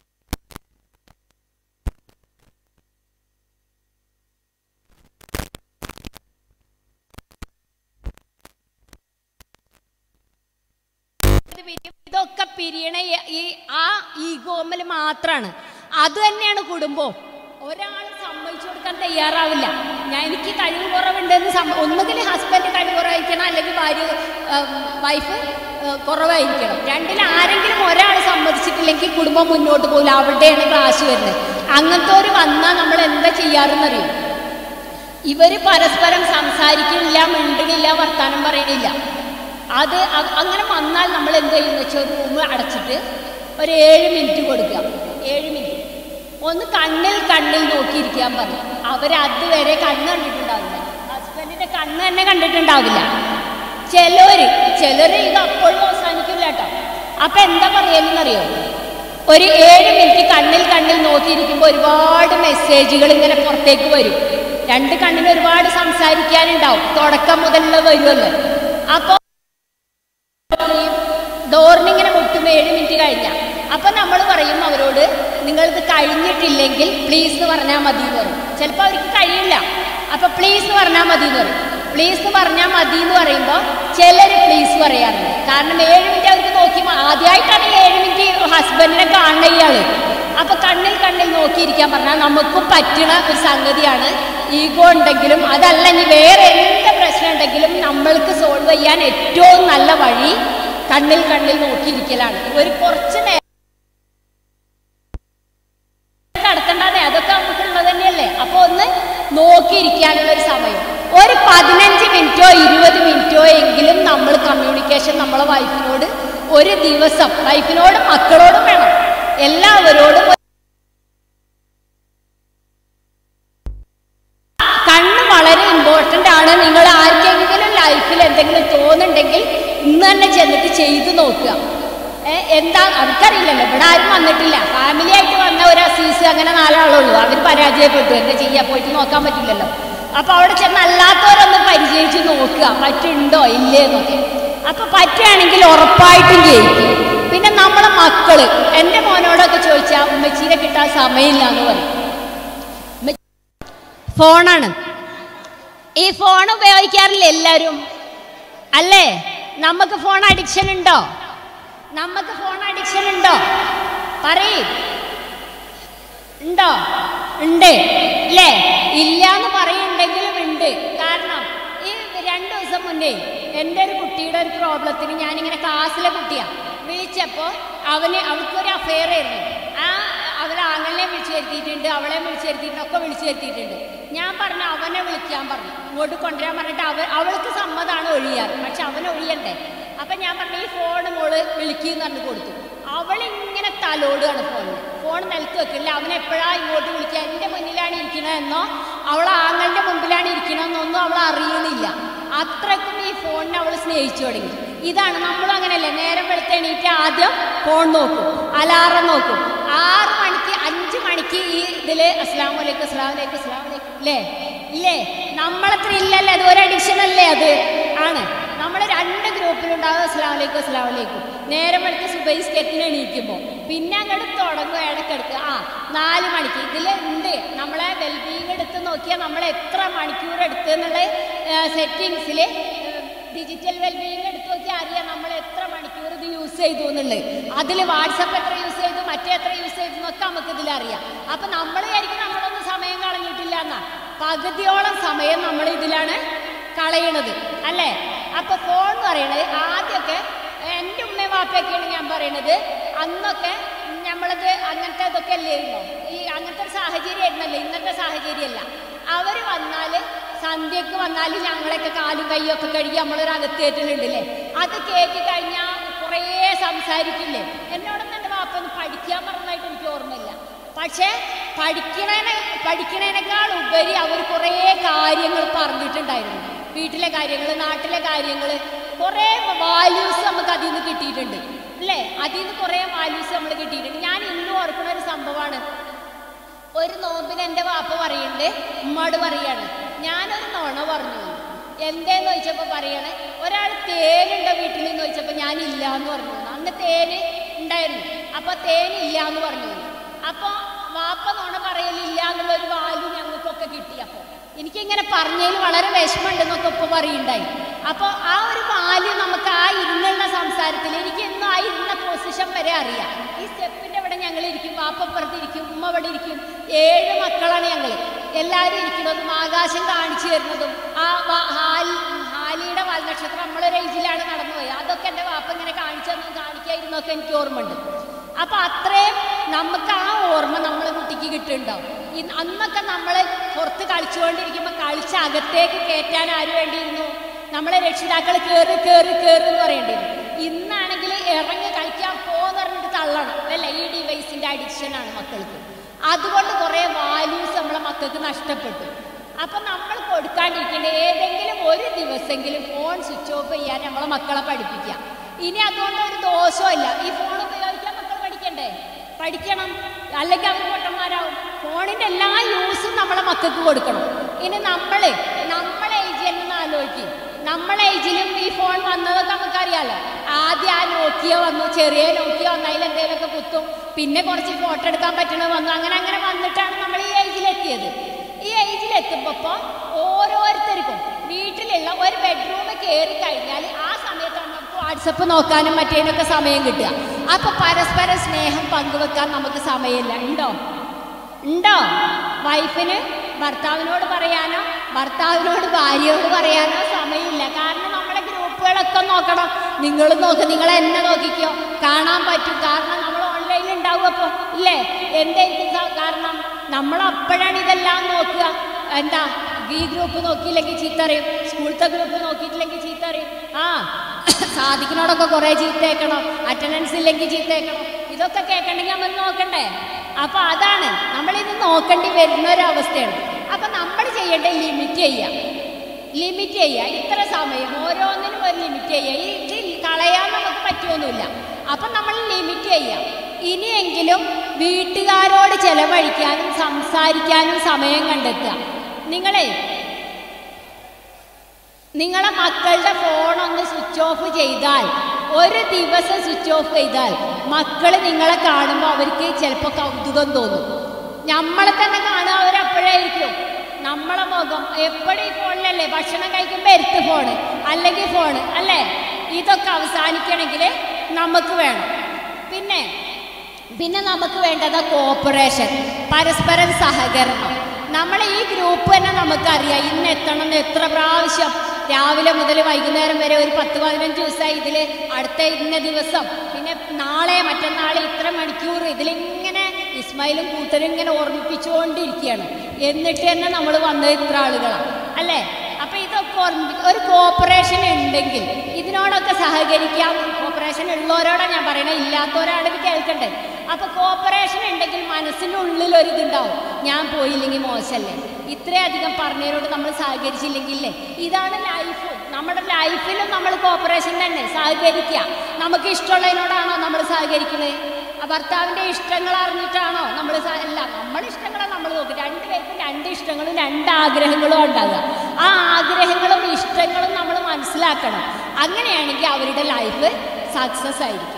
ഇത് പിരി- ഇതൊക്കെ പിരിയണ ഈ- ഈ ആ ഈഗോമൽ മാത്രമാണ് അത് തന്നെയാണ് കുടുംബം ഒരാൾ സമ്മതിച്ചു കൊടുക്കാൻ തയ്യാറാവില്ല ഞാൻ എനിക്ക് കഴിവ് കുറവുണ്ടെന്ന് സമ്മ ഒന്നുകിൽ ഹസ്ബൻഡ് കഴിവ് കുറവായിരിക്കണം അല്ലെങ്കിൽ ഭാര്യ വൈഫ് കുറവായിരിക്കണം രണ്ടിൽ ആരെങ്കിലും ഒരാൾ സമ്മതിച്ചിട്ടില്ലെങ്കിൽ കുടുംബം മുന്നോട്ട് പോകില്ല അവിടെയാണ് ക്ലാസ് വരുന്നത് അങ്ങനത്തെ ഒരു വന്നാൽ നമ്മൾ എന്താ ചെയ്യാറെന്നറിയും ഇവര് പരസ്പരം സംസാരിക്കണില്ല മിണ്ടണില്ല വർത്താനം പറയണില്ല അത് അ- അങ്ങനെ വന്നാൽ നമ്മൾ എന്ത് ചെയ്യുന്ന വെച്ചാൽ ഒരു റൂം അടച്ചിട്ട് ഒരു ഏഴ് മിനിറ്റ് കൊടുക്കുക ഏഴ് മിനിറ്റ് ഒന്ന് കണ്ണിൽ കണ്ണിൽ നോക്കിയിരിക്കാൻ പറഞ്ഞു അവർ അതുവരെ കണ്ണ് കണ്ടിട്ടുണ്ടാവില്ല ഹസ്ബൻഡിന്റെ കണ്ണ് തന്നെ കണ്ടിട്ടുണ്ടാവില്ല ചിലര് ചിലര് ഇത് അപ്പോഴും അവസാനിക്കും അപ്പൊ എന്താ പറയലെന്നറിയോ ഒരു ഏഴ് മിനിറ്റ് കണ്ണിൽ കണ്ണിൽ നോക്കിയിരിക്കുമ്പോൾ ഒരുപാട് മെസ്സേജുകൾ ഇങ്ങനെ പുറത്തേക്ക് വരും രണ്ട് കണ്ണിന് ഒരുപാട് സംസാരിക്കാനുണ്ടാവും തുടക്കം മുതലുള്ള വരുമല്ലോ അപ്പോൾ ഡോറിനിങ്ങനെ മുട്ടും ഏഴ് മിനിറ്റ് കഴിഞ്ഞാൽ അപ്പം നമ്മൾ പറയും അവരോട് നിങ്ങളിത് കഴിഞ്ഞിട്ടില്ലെങ്കിൽ പ്ലീസ് എന്ന് പറഞ്ഞാൽ മതി എന്ന് പറയും ചിലപ്പോൾ അവർക്ക് കഴിയില്ല അപ്പം പ്ലീസ് എന്ന് പറഞ്ഞാൽ മതി എന്ന് പറയും പ്ലീസ് എന്ന് പറഞ്ഞാൽ മതി എന്ന് പറയുമ്പോൾ ചിലർ പ്ലീസ് പറയാറുണ്ട് കാരണം ഏഴ് മിനിറ്റ് അവർക്ക് നോക്കി മ- ആദ്യമായിട്ടാണ് ഈ ഏഴ് മിനിറ്റ് ഹസ്ബൻഡിനെ കാണുന്ന ഇയാള് അപ്പൊ കണ്ണിൽ കണ്ണിൽ നോക്കിയിരിക്കാൻ പറഞ്ഞാൽ നമുക്കും പറ്റുന്ന ഒരു സംഗതിയാണ് ഈഗോ ഉണ്ടെങ്കിലും അതല്ല ഇനി വേറെ എന്ത് പ്രശ്നം ഉണ്ടെങ്കിലും നമ്മൾക്ക് സോൾവ് ചെയ്യാൻ ഏറ്റവും നല്ല വഴി കണ്ണിൽ കണ്ണിൽ നോക്കിയിരിക്കലാണ് ഒരു കുറച്ച് നേരം നടത്തണ്ടേ അതൊക്കെ നമുക്കുള്ളത് തന്നെയല്ലേ അപ്പൊ ഒന്ന് നോക്കിയിരിക്കാനുള്ള ഒരു സമയം ഒരു പതിനഞ്ച് മിനിറ്റോ ഇരുപത് മിനിറ്റോ എങ്കിലും നമ്മൾ കമ്മ്യൂണിക്കേഷൻ നമ്മളെ വൈഫിനോട് ഒരു ദിവസം വൈഫിനോടും മക്കളോടും വേണം എല്ലാവരോടും കണ്ണ് വളരെ ഇമ്പോർട്ടൻ്റ് ആണ് നിങ്ങൾ ആർക്കെങ്കിലും ലൈഫിൽ എന്തെങ്കിലും തോന്നുന്നുണ്ടെങ്കിൽ ഇന്ന് തന്നെ ചെന്നിട്ട് ചെയ്തു നോക്കുക ഏ, എന്താ അവർക്കറിയില്ലല്ലോ ഇവിടെ ആരും വന്നിട്ടില്ല ഫാമിലി ആയിട്ട് വന്ന ഒരു അസീസ് അങ്ങനെ നാലാളുള്ളൂ അവർ പരാജയപ്പെട്ടു എന്താ ചെയ്യാ പോയിട്ട് നോക്കാൻ പറ്റില്ലല്ലോ അപ്പൊ അവിടെ ചെന്ന് അല്ലാത്തവരൊന്ന് പരിചയിച്ച് നോക്കുക പറ്റുണ്ടോ ഇല്ലേ എന്നൊക്കെ അപ്പൊ പറ്റുകയാണെങ്കിൽ ഉറപ്പായിട്ടും ജയിക്കും പിന്നെ നമ്മളെ മക്കള് എൻ്റെ മോനോടൊക്കെ ചോദിച്ചാൽ ഉമ്മച്ചീനെ കിട്ടാൻ സമയമില്ല എന്ന് പറയും ഫോണാണ് ഈ ഫോൺ ഉപയോഗിക്കാറില്ല എല്ലാവരും അല്ലേ നമുക്ക് ഫോൺ അഡിക്ഷൻ ഉണ്ടോ നമുക്ക് ഫോൺ അഡിക്ഷൻ ഉണ്ടോ പറയ് ഉണ്ടോ ഉണ്ട് ഇല്ലേ ഇല്ല എന്ന് പറയുന്നുണ്ടെങ്കിലും ഉണ്ട് കാരണം ഈ രണ്ട് ദിവസം മുന്നേ എൻ്റെ ഒരു കുട്ടിയുടെ ഒരു പ്രോബ്ലത്തിന് ഞാനിങ്ങനെ ക്ലാസ്സിലെ കുട്ടിയാണ് വിളിച്ചപ്പോൾ അവന് അവൾക്കൊരു അഫെയർ ആയിരുന്നു ആ അവൾ ആങ്ങളിനെ വിളിച്ചു വരുത്തിയിട്ടുണ്ട് അവളെ വിളിച്ചു വരുത്തിയിട്ടുണ്ട് ഒക്കെ വിളിച്ചു വരുത്തിയിട്ടുണ്ട് ഞാൻ പറഞ്ഞു അവനെ വിളിക്കാൻ പറഞ്ഞു ഇങ്ങോട്ട് കൊണ്ടുവരാൻ പറഞ്ഞിട്ട് അവ അവൾക്ക് സമ്മതമാണ് ഒഴിയാറ് പക്ഷെ അവൻ ഒഴിയണ്ടേ അപ്പം ഞാൻ പറഞ്ഞു ഈ ഫോൺ മോള് വിളിക്കുമെന്ന് പറഞ്ഞു കൊടുത്തു അവളിങ്ങനെ തലോടുകയാണ് ഫോണിൽ ഫോൺ നിലത്ത് വെക്കില്ല അവൻ എപ്പോഴാ ഇങ്ങോട്ട് വിളിക്കുക എൻ്റെ മുന്നിലാണ് ഇരിക്കണമെന്നോ അവൾ ആങ്ങളുടെ മുമ്പിലാണ് ഇരിക്കണമെന്നൊന്നും അവൾ അറിയണില്ല അത്രക്കും ഈ ഫോണിനെ അവൾ സ്നേഹിച്ചു തുടങ്ങി ഇതാണ് നമ്മളും അങ്ങനെയല്ലേ നേരം വെളുത്ത് എണീറ്റ് ആദ്യം ഫോൺ നോക്കും അലാറം നോക്കും ആറ് മണിക്ക് അഞ്ച് മണിക്ക് ഈ ഇതിൽ അസ്ലാം വലൈക്കും അസ്ലാം വലൈക്കും അസ്ലാം വലൈക്കും ഇല്ലേ ഇല്ലേ നമ്മളത്ര ഇല്ലല്ലേ അത് ഒരു അഡിക്ഷൻ അല്ലേ അത് ആണ് നമ്മൾ രണ്ട് ഗ്രൂപ്പിലുണ്ടാവും അസ്ലാം വലൈക്കും അസ്ലാം വലൈക്കും നേരം വെളുത്ത് സുബൈസ്കെറ്റിന് എണീക്കുമ്പോൾ പിന്നെ അങ്ങോട്ട് തുടങ്ങും ഇടയ്ക്കെടുത്ത് ആ നാല് മണിക്ക് ഇതിൽ ഉണ്ട് നമ്മളെ വെൽബീങ് എടുത്ത് നോക്കിയാൽ നമ്മൾ എത്ര മണിക്കൂർ എടുത്ത് എന്നുള്ള സെറ്റിങ്സിൽ ഡിജിറ്റൽ വെൽബീങ് എടുത്ത് നോക്കിയാൽ അറിയാം നമ്മൾ എത്ര മണിക്കൂർ ഇത് യൂസ് ചെയ്തു എന്നുള്ളത് അതിൽ വാട്സപ്പ് എത്ര യൂസ് ചെയ്തു മറ്റേ എത്ര യൂസ് ചെയ്തു എന്നൊക്കെ നമുക്ക് ഇതിൽ അറിയാം അപ്പൊ നമ്മൾ വിചാരിക്കും നമ്മളൊന്നും സമയം കളഞ്ഞിട്ടില്ല എന്നാ പകുതിയോളം സമയം നമ്മൾ ഇതിലാണ് കളയണത് അല്ലേ അപ്പൊ ഫോൺ എന്ന് പറയണത് ആദ്യമൊക്കെ എൻ്റെ ഉമ്മയും വാപ്പയൊക്കെയാണ് ഞാൻ പറയണത് അന്നൊക്കെ നമ്മളത് അങ്ങനത്തെ ഇതൊക്കെ അല്ലായിരുന്നോ ഈ അങ്ങനത്തെ ഒരു സാഹചര്യം ആയിരുന്നല്ലോ ഇന്നത്തെ സാഹചര്യമല്ല അവർ വന്നാൽ സന്ധ്യക്ക് വന്നാൽ ഞങ്ങളൊക്കെ കാലും കൈയും ഒക്കെ കഴുകി നമ്മളൊരു അകത്തേറ്റുന്നുണ്ട് അല്ലേ അത് കേക്ക് കഴിഞ്ഞാൽ കുറേ സംസാരിക്കില്ലേ എന്നോടൊന്നും എൻ്റെ വാപ്പ ഒന്ന് പഠിക്കാൻ പറഞ്ഞതായിട്ട് എനിക്ക് ഓർമ്മയില്ല പക്ഷേ പഠിക്കണേനെ പഠിക്കണേനേക്കാൾ ഉപരി അവർ കുറേ കാര്യങ്ങൾ പറഞ്ഞിട്ടുണ്ടായിരുന്നു വീട്ടിലെ കാര്യങ്ങൾ നാട്ടിലെ കാര്യങ്ങൾ കുറേ വാല്യൂസ് നമുക്ക് അതിൽ നിന്ന് കിട്ടിയിട്ടുണ്ട് അല്ലേ അതിൽ നിന്ന് കുറേ വാല്യൂസ് നമ്മൾ കിട്ടിയിട്ടുണ്ട് ഞാൻ ഇന്നും ഓർക്കുന്ന ഒരു സംഭവമാണ് ഒരു നോമ്പിന് എൻ്റെ വാപ്പ പറയുന്നുണ്ട് ഉമ്മയോട് പറയാണ് ഞാനൊരു നുണ പറഞ്ഞു എന്തേന്ന് ചോദിച്ചപ്പോൾ പറയണേ ഒരാൾ തേനുണ്ടോ വീട്ടിൽ എന്ന് ചോദിച്ചപ്പോൾ ഞാൻ ഇല്ല എന്ന് പറഞ്ഞു അന്ന് തേന് ഉണ്ടായിരുന്നു അപ്പോൾ തേനില്ല എന്ന് പറഞ്ഞു അപ്പോൾ വാപ്പ നുണ പറയലില്ല എന്നുള്ള ഒരു വാല്യൂ ഞങ്ങൾക്കൊക്കെ കിട്ടി അപ്പോൾ എനിക്കിങ്ങനെ പറഞ്ഞതിൽ വളരെ വിഷമമുണ്ടെന്നൊക്കെ ഇപ്പോൾ പറയുണ്ടായി അപ്പോൾ ആ ഒരു വാല്യൂ നമുക്ക് ആ ഇരുന്നുള്ള സംസാരത്തിൽ എനിക്ക് എന്നും ആ ഇരുന്ന പൊസിഷൻ വരെ അറിയാം ഈ സ്റ്റെപ്പിൻ്റെ ഇവിടെ ഞങ്ങൾ ഇരിക്കും വാപ്പപ്പുറത്ത് ഇരിക്കും ഉമ്മ ഇവിടെ ഇരിക്കും ഏഴ് മക്കളാണ് ഞങ്ങൾ എല്ലാവരും ഇരിക്കുന്നതും ആകാശം കാണിച്ചു തരുന്നതും ആ വ- ഹാൽ ഹാലിയുടെ വാൽനക്ഷത്രം നമ്മളൊരു ഏജിലാണ് നടന്നുപോയി അതൊക്കെ എൻ്റെ വാപ്പ ഇങ്ങനെ കാണിച്ചു തന്നു കാണിക്കായിരുന്നൊക്കെ എനിക്ക് ഓർമ്മയുണ്ട് അപ്പൊ അത്രയും നമുക്ക് ആ ഓർമ്മ നമ്മളെ കുട്ടിക്ക് കിട്ടുന്നുണ്ടാവും ഇന്ന് അന്നൊക്കെ നമ്മൾ പുറത്ത് കളിച്ചുകൊണ്ടിരിക്കുമ്പോൾ കളിച്ച് അകത്തേക്ക് കയറ്റാൻ ആര് വേണ്ടിയിരുന്നു നമ്മളെ രക്ഷിതാക്കൾ കയറി കയറി കയറി എന്ന് പറയേണ്ടിയിരുന്നു ഇന്നാണെങ്കിൽ ഇറങ്ങി കളിക്കാൻ പോന്ന് പറഞ്ഞിട്ട് തള്ളണം അല്ലേ ഈ ഡിവൈസിന്റെ അഡിക്ഷനാണ് മക്കൾക്ക് അതുകൊണ്ട് കുറേ വാല്യൂസ് നമ്മളെ മക്കൾക്ക് നഷ്ടപ്പെട്ടു അപ്പം നമ്മൾ കൊടുക്കാണ്ടിരിക്കേണ്ട ഏതെങ്കിലും ഒരു ദിവസമെങ്കിലും ഫോൺ സ്വിച്ച് ഓഫ് ചെയ്യാൻ നമ്മളെ മക്കളെ പഠിപ്പിക്കുക ഇനി അതുകൊണ്ട് ഒരു ദോഷമില്ല ഈ ഫോൺ ഉപയോഗിക്കാൻ മക്കൾ പഠിക്കണ്ടേ പഠിക്കണം അല്ലെങ്കിൽ അവർ പൊട്ടന്മാരാവും ഫോണിന്റെ എല്ലാ യൂസും നമ്മളെ മക്കൾക്ക് കൊടുക്കണം ഇനി നമ്മള് നമ്മളെ ഏജ് തന്നെ ആലോചിക്കും നമ്മളെ ഏജിലും ഈ ഫോൺ വന്നതൊക്കെ നമുക്കറിയാലോ ആദ്യം ആ നോക്കിയ വന്നു ചെറിയ നോക്കിയ വന്നു അതിൽ എന്തെങ്കിലുമൊക്കെ കുത്തും പിന്നെ കുറച്ച് ഫോട്ടോ എടുക്കാൻ പറ്റണത് വന്നു അങ്ങനെ അങ്ങനെ വന്നിട്ടാണ് നമ്മൾ ഈ ഏജിലെത്തിയത് ഈ ഏജിലെത്തുമ്പോൾ ഓരോരുത്തർക്കും വീട്ടിലുള്ള ഒരു ബെഡ്റൂമിൽ കയറി കഴിഞ്ഞാൽ ആ സമയത്താണ് നമുക്ക് വാട്സപ്പ് നോക്കാനും മറ്റേതിനൊക്കെ സമയം കിട്ടുക അപ്പൊ പരസ്പരം സ്നേഹം പങ്കുവെക്കാൻ നമുക്ക് സമയമില്ല ഉണ്ടോ ഉണ്ടോ വൈഫിന് ഭർത്താവിനോട് പറയാനോ ഭർത്താവിനോട് ഭാര്യയോട് പറയാനോ സമയമില്ല കാരണം നമ്മുടെ ഗ്രൂപ്പുകളൊക്കെ നോക്കണം നിങ്ങൾ നോക്ക് നിങ്ങൾ എന്നെ നോക്കിക്കോ കാണാൻ പറ്റും കാരണം നമ്മൾ ഓൺലൈനിൽ ഉണ്ടാവും അപ്പോൾ ഇല്ലേ എന്തായിരിക്കും സ- കാരണം നമ്മൾ അപ്പോഴാണ് ഇതെല്ലാം നോക്കുക എന്താ ഈ ഗ്രൂപ്പ് നോക്കിയില്ലെങ്കിൽ ചീത്ത അറിയും സ്കൂളത്തെ ഗ്രൂപ്പ് നോക്കിയിട്ടില്ലെങ്കിൽ ചീത്ത അറിയും ആ സാധിക്കുന്നോടൊക്കെ കുറേ ചീത്തയേക്കണം അറ്റൻഡൻസ് ഇല്ലെങ്കിൽ ചീത്തയേക്കണം ഇതൊക്കെ കേൾക്കണമെങ്കിൽ നമ്മൾ നോക്കണ്ടേ അപ്പൊ അതാണ് നമ്മളിത് നോക്കേണ്ടി വരുന്ന ഒരു അവസ്ഥയാണ് അപ്പൊ നമ്മൾ ചെയ്യേണ്ട ലിമിറ്റ് ചെയ്യാം ലിമിറ്റ് ചെയ്യുക ഇത്ര സമയം ഓരോന്നിനും ഒരു ലിമിറ്റ് ചെയ്യുക ഈ ഇത് കളയാൻ നമുക്ക് പറ്റുമൊന്നുമില്ല അപ്പം നമ്മൾ ലിമിറ്റ് ചെയ്യാം ഇനിയെങ്കിലും വീട്ടുകാരോട് ചെലവഴിക്കാനും സംസാരിക്കാനും സമയം കണ്ടെത്തുക നിങ്ങളെ നിങ്ങളെ മക്കളുടെ ഫോൺ ഒന്ന് സ്വിച്ച് ഓഫ് ചെയ്താൽ ഒരു ദിവസം സ്വിച്ച് ഓഫ് ചെയ്താൽ മക്കൾ നിങ്ങളെ കാണുമ്പോൾ അവർക്ക് ചിലപ്പോൾ കൗതുകം തോന്നും നമ്മളെ തന്നെ കാണുക അവരപ്പോഴായിരിക്കും നമ്മളെ മുഖം എപ്പോഴും ഈ ഫോണിലല്ലേ ഭക്ഷണം കഴിക്കുമ്പോൾ എരുത്ത് ഫോണ് അല്ലെങ്കിൽ ഫോണ് അല്ലേ ഇതൊക്കെ അവസാനിക്കണമെങ്കിൽ നമുക്ക് വേണം പിന്നെ പിന്നെ നമുക്ക് വേണ്ടത് കോപ്പറേഷൻ പരസ്പരം സഹകരണം നമ്മളെ ഈ ഗ്രൂപ്പ് തന്നെ നമുക്കറിയാം ഇന്ന് എത്തണം എന്ന് എത്ര പ്രാവശ്യം രാവിലെ മുതൽ വൈകുന്നേരം വരെ ഒരു പത്ത് പതിനഞ്ച് ദിവസമായി ഇതിൽ അടുത്ത ഇന്ന ദിവസം പിന്നെ നാളെ മറ്റന്നാളെ ഇത്ര മണിക്കൂർ ഇതിലിങ്ങനെ ഇസ്മായിലും കൂട്ടരും ഇങ്ങനെ ഓർമ്മിപ്പിച്ചുകൊണ്ടിരിക്കുകയാണ് എന്നിട്ട് തന്നെ നമ്മൾ വന്നത് ഇത്ര ആളുകളാണ് അല്ലേ അപ്പൊ ഇതൊക്കെ ഓർമ്മിപ്പി ഒരു കോപ്പറേഷൻ ഉണ്ടെങ്കിൽ ഇതിനോടൊക്കെ സഹകരിക്കാം കോപ്പറേഷൻ ഉള്ളവരോടാണ് ഞാൻ പറയണത് ഇല്ലാത്തവരാണ് ഇത് കേൾക്കണ്ടേ അപ്പൊ കോപ്പറേഷൻ ഉണ്ടെങ്കിൽ മനസ്സിനുള്ളിൽ ഒരു ഇതുണ്ടാവും ഞാൻ പോയില്ലെങ്കിൽ മോശമല്ലേ ഇത്രയധികം പറഞ്ഞതിനോട് നമ്മൾ സഹകരിച്ചില്ലെങ്കിലേ ഇതാണ് ലൈഫ് നമ്മുടെ ലൈഫിലും നമ്മൾ കോപ്പറേഷൻ തന്നെ സഹകരിക്കുക നമുക്ക് ഇഷ്ടമുള്ളതിനോടാണോ നമ്മൾ സഹകരിക്കുന്നത് ആ ഭർത്താവിൻ്റെ ഇഷ്ടങ്ങൾ അറിഞ്ഞിട്ടാണോ നമ്മൾ അല്ല നമ്മുടെ ഇഷ്ടങ്ങളെ നമ്മൾ നോക്കും രണ്ട് പേർക്കും രണ്ട് ഇഷ്ടങ്ങളും രണ്ട് ആഗ്രഹങ്ങളും ഉണ്ടാകുക ആ ആഗ്രഹങ്ങളും ഇഷ്ടങ്ങളും നമ്മൾ മനസ്സിലാക്കണം അങ്ങനെയാണെങ്കിൽ അവരുടെ ലൈഫ് സക്സസ് ആയിരിക്കും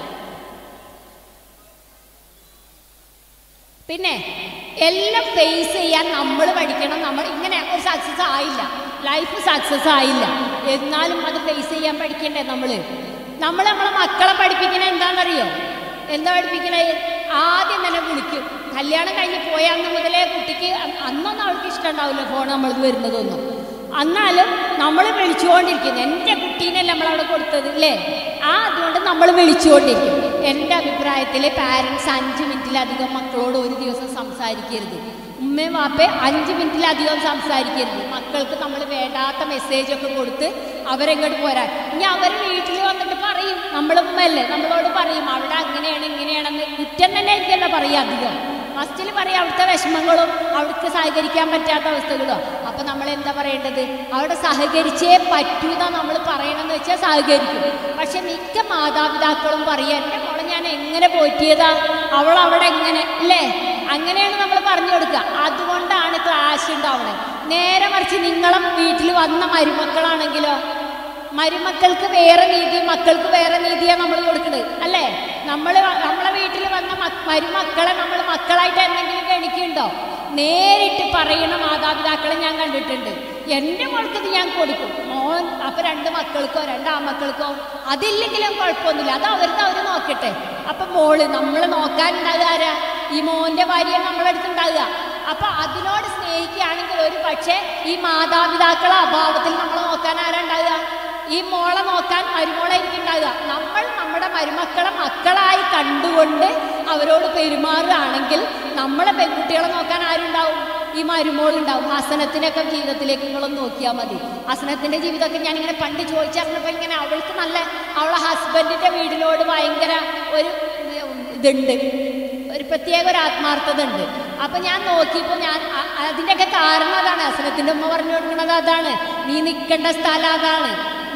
പിന്നെ എല്ലാം ഫേസ് ചെയ്യാൻ നമ്മൾ പഠിക്കണം നമ്മൾ ഇങ്ങനെ ഒരു സക്സസ് ആയില്ല ലൈഫ് സക്സസ് ആയില്ല എന്നാലും അത് ഫേസ് ചെയ്യാൻ പഠിക്കണ്ടേ നമ്മൾ നമ്മൾ നമ്മളെ മക്കളെ പഠിപ്പിക്കണ എന്താണെന്നറിയോ എന്താ പഠിപ്പിക്കണേ ആദ്യം തന്നെ വിളിക്കും കല്യാണം കഴിഞ്ഞ് പോയ അന്ന് മുതലേ കുട്ടിക്ക് അ- അന്നൊന്നും അവൾക്ക് ഇഷ്ടമുണ്ടാവില്ല ഫോൺ നമ്മളത് വരുന്നതൊന്നും എന്നാലും നമ്മൾ വിളിച്ചുകൊണ്ടിരിക്കുന്നു എൻ്റെ കുട്ടീനല്ലേ നമ്മളവിടെ കൊടുത്തത് അല്ലേ ആ അതുകൊണ്ട് നമ്മൾ വിളിച്ചുകൊണ്ടിരിക്കും എൻ്റെ അഭിപ്രായത്തിൽ പാരൻസ് അഞ്ച് മിനിറ്റിലധികം മക്കളോട് ഒരു ദിവസം സംസാരിക്കരുത് ഉമ്മയും വാപ്പയും അഞ്ച് മിനിറ്റിലധികം സംസാരിക്കരുത് മക്കൾക്ക് നമ്മൾ വേണ്ടാത്ത മെസ്സേജ് ഒക്കെ കൊടുത്ത് അവരെങ്ങോട്ട് പോരാൻ ഇനി അവർ വീട്ടിൽ വന്നിട്ട് പറയും നമ്മൾ ഉമ്മയല്ലേ നമ്മളോട് പറയും അവിടെ അങ്ങനെയാണ് ഇങ്ങനെയാണെന്ന് കുറ്റം തന്നെ എനിക്കല്ല പറയുക അധികം ഫസ്റ്റിൽ പറയാം അവിടുത്തെ വിഷമങ്ങളും അവിടുത്തെ സഹകരിക്കാൻ പറ്റാത്ത അവസ്ഥകളോ അപ്പൊ നമ്മൾ എന്താ പറയേണ്ടത് അവിടെ സഹകരിച്ചേ പറ്റൂന്നാ നമ്മൾ പറയണമെന്ന് വെച്ചാൽ സഹകരിക്കും പക്ഷെ മിക്ക മാതാപിതാക്കളും പറയാ എൻ്റെ മോളെ ഞാൻ എങ്ങനെ പോറ്റിയതാ അവൾ അവിടെ എങ്ങനെ അല്ലേ അങ്ങനെയാണ് നമ്മൾ പറഞ്ഞു കൊടുക്കുക അതുകൊണ്ടാണ് ക്ലാഷ് ഉണ്ടാവണേ നേരെ മറിച്ച് നിങ്ങളെ വീട്ടിൽ വന്ന മരുമക്കളാണെങ്കിലോ മരുമക്കൾക്ക് വേറെ നീതി മക്കൾക്ക് വേറെ നീതിയാണ് നമ്മൾ കൊടുക്കുന്നത് അല്ലേ നമ്മൾ നമ്മളെ വീട്ടിൽ വന്ന മ- മരുമക്കളെ നമ്മൾ മക്കളായിട്ട് എന്തെങ്കിലും ഗണിക്കുന്നുണ്ടോ നേരിട്ട് പറയുന്ന മാതാപിതാക്കളെ ഞാൻ കണ്ടിട്ടുണ്ട് എൻ്റെ മോൾക്കത് ഞാൻ കൊടുക്കും മോൻ അപ്പൊ രണ്ട് മക്കൾക്കോ രണ്ട് ആമക്കൾക്കോ അതില്ലെങ്കിലും കുഴപ്പമൊന്നുമില്ല അത് അവരുടെ അവർ നോക്കട്ടെ അപ്പൊ മോള് നമ്മൾ നോക്കാനുണ്ടാകുക ആരാ ഈ മോന്റെ ഭാര്യ നമ്മളടുത്ത് ഉണ്ടാകുക അപ്പൊ അതിനോട് സ്നേഹിക്കുകയാണെങ്കിൽ ഒരു പക്ഷേ ഈ മാതാപിതാക്കളെ അഭാവത്തിൽ നമ്മൾ നോക്കാൻ ആരാ ഉണ്ടാകുക ഈ മോളെ നോക്കാൻ മരുമോളായിരിക്കും ഉണ്ടാകുക നമ്മൾ നമ്മുടെ മരുമക്കളെ മക്കളായി കണ്ടുകൊണ്ട് അവരോട് പെരുമാറുകയാണെങ്കിൽ നമ്മളെ പെൺകുട്ടികളെ നോക്കാൻ ആരുണ്ടാവും ഈ മരുമോളുണ്ടാവും ഹസനത്തിനൊക്കെ ജീവിതത്തിലേക്ക് നിങ്ങളൊന്ന് നോക്കിയാൽ മതി ഹസനത്തിന്റെ ജീവിതമൊക്കെ ഞാനിങ്ങനെ പണ്ട് ചോദിച്ചറിഞ്ഞപ്പോൾ ഇങ്ങനെ അവൾക്ക് നല്ല അവളെ ഹസ്ബൻഡിന്റെ വീടിനോട് ഭയങ്കര ഒരു ഇതുണ്ട് ഒരു പ്രത്യേക ഒരു ആത്മാർത്ഥത ഉണ്ട് അപ്പൊ ഞാൻ നോക്കിയപ്പോൾ ഞാൻ അ- അതിന്റെയൊക്കെ കാരണം അതാണ് ഹസനത്തിന്റെ ഉമ്മ പറഞ്ഞു കൊടുക്കുന്നത് അതാണ് നീ നിൽക്കേണ്ട സ്ഥലം അതാണ് നീ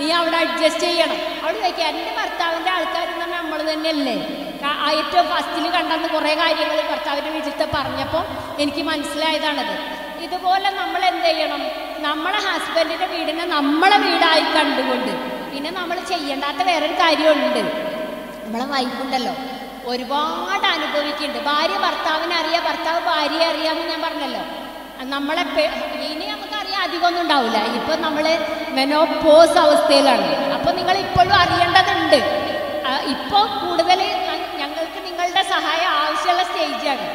നീ അവിടെ അഡ്ജസ്റ്റ് ചെയ്യണം അവിടെ ചോദിക്കുക എൻ്റെ ഭർത്താവിൻ്റെ ആൾക്കാർ എന്ന് പറഞ്ഞാൽ നമ്മൾ തന്നെയല്ലേ ക- ആ ഏറ്റവും ഫസ്റ്റിൽ കണ്ടെന്ന് കുറേ കാര്യങ്ങൾ ഭർത്താവിൻ്റെ വീട്ടിലത്തെ പറഞ്ഞപ്പോൾ എനിക്ക് മനസ്സിലായതാണത് ഇതുപോലെ നമ്മൾ എന്ത് ചെയ്യണം നമ്മളെ ഹസ്ബൻഡിൻ്റെ വീടിനെ നമ്മളെ വീടായി കണ്ടുകൊണ്ട് പിന്നെ നമ്മൾ ചെയ്യേണ്ടാത്ത വേറൊരു കാര്യമുണ്ട് നമ്മളെ വൈഫുണ്ടല്ലോ ഒരുപാട് അനുഭവിക്കുന്നുണ്ട് ഭാര്യ ഭർത്താവിനെ അറിയാം ഭർത്താവ് ഭാര്യയെ അറിയാമെന്ന് ഞാൻ പറഞ്ഞല്ലോ നമ്മളെ പെ- ഇനി നമുക്കറിയാം അധികമൊന്നും ഉണ്ടാവില്ല ഇപ്പം നമ്മൾ മെനോപോസ് അവസ്ഥയിലാണ് അപ്പോൾ നിങ്ങൾ ഇപ്പോഴും അറിയേണ്ടതുണ്ട് ഇപ്പോൾ കൂടുതൽ ഞങ്ങൾക്ക് നിങ്ങളുടെ സഹായം ആവശ്യമുള്ള സ്റ്റേജാണ്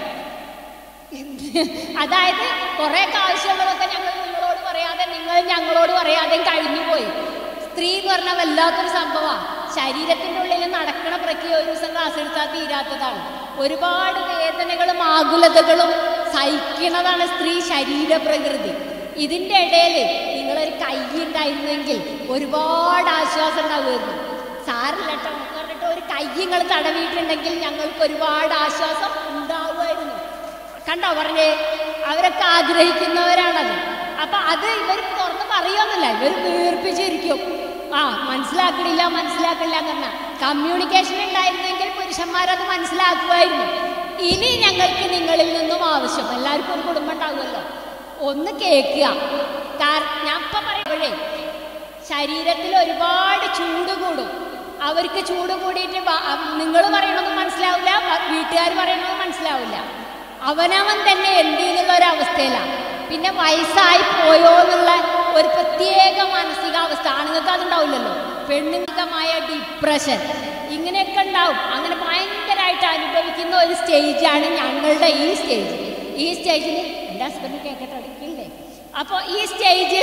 അതായത് കുറേ ആവശ്യങ്ങളൊക്കെ ഞങ്ങൾ നിങ്ങളോട് പറയാതെ നിങ്ങൾ ഞങ്ങളോട് പറയാതെ കഴിഞ്ഞു പോയി സ്ത്രീ എന്ന് പറഞ്ഞാൽ വല്ലാത്തൊരു സംഭവമാണ് ശരീരത്തിൻ്റെ ഉള്ളിൽ നടക്കണ പ്രക്രിയ ഒരു ദിവസം ക്ലാസ് എടുത്താൽ തീരാത്തതാണ് ഒരുപാട് വേദനകളും ആകുലതകളും സഹിക്കുന്നതാണ് സ്ത്രീ ശരീര പ്രകൃതി ഇതിൻ്റെ ഇടയിൽ നിങ്ങളൊരു കൈ ഉണ്ടായിരുന്നെങ്കിൽ ഒരുപാട് ആശ്വാസം ഉണ്ടാവുമായിരുന്നു സാറില്ല കേട്ടോ എന്ന് പറഞ്ഞിട്ട് ഒരു കൈ നിങ്ങൾ തടവിയിട്ടുണ്ടെങ്കിൽ ഞങ്ങൾക്ക് ഒരുപാട് ആശ്വാസം ഉണ്ടാവുമായിരുന്നു കണ്ടോ പറഞ്ഞേ അവരൊക്കെ ആഗ്രഹിക്കുന്നവരാണത് അപ്പൊ അത് ഇവർ തുറന്ന് പറയുമെന്നില്ല ഇവർ വീർപ്പിച്ചിരിക്കും ആ മനസ്സിലാക്കണില്ല മനസ്സിലാക്കണില്ല എന്ന് കമ്മ്യൂണിക്കേഷൻ ഉണ്ടായിരുന്നെങ്കിൽ പുരുഷന്മാരത് മനസ്സിലാക്കുമായിരുന്നു ഇനി ഞങ്ങൾക്ക് നിങ്ങളിൽ നിന്നും ആവശ്യം എല്ലാവർക്കും ഒരു കുടുംബം ഉണ്ടാവുമല്ലോ ഒന്ന് കേൾക്കുക കാരണം ഞാൻ ഇപ്പം പറയുമ്പോഴേ ശരീരത്തിൽ ഒരുപാട് ചൂട് കൂടും അവർക്ക് ചൂട് കൂടിയിട്ട് നിങ്ങൾ പറയണതും മനസ്സിലാവില്ല വീട്ടുകാർ പറയണതും മനസ്സിലാവില്ല അവനവൻ തന്നെ എന്ത് എന്നുള്ള ഒരു അവസ്ഥയിലാണ് പിന്നെ വയസ്സായി പോയോ എന്നുള്ള ഒരു പ്രത്യേക മാനസികാവസ്ഥ ആണുങ്ങൾക്ക് അതുണ്ടാവില്ലല്ലോ പെണ്ണുങ്ങൾക്കമായ ഡിപ്രഷൻ ഇങ്ങനെയൊക്കെ ഉണ്ടാവും അങ്ങനെ ഭയങ്കരമായിട്ട് അനുഭവിക്കുന്ന ഒരു സ്റ്റേജാണ് ഞങ്ങളുടെ ഈ സ്റ്റേജ് ഈ സ്റ്റേജിൽ എൻ്റെ ഹസ്ബൻഡ് കേൾക്കട്ടെ അടിക്കില്ലേ അപ്പോൾ ഈ സ്റ്റേജ്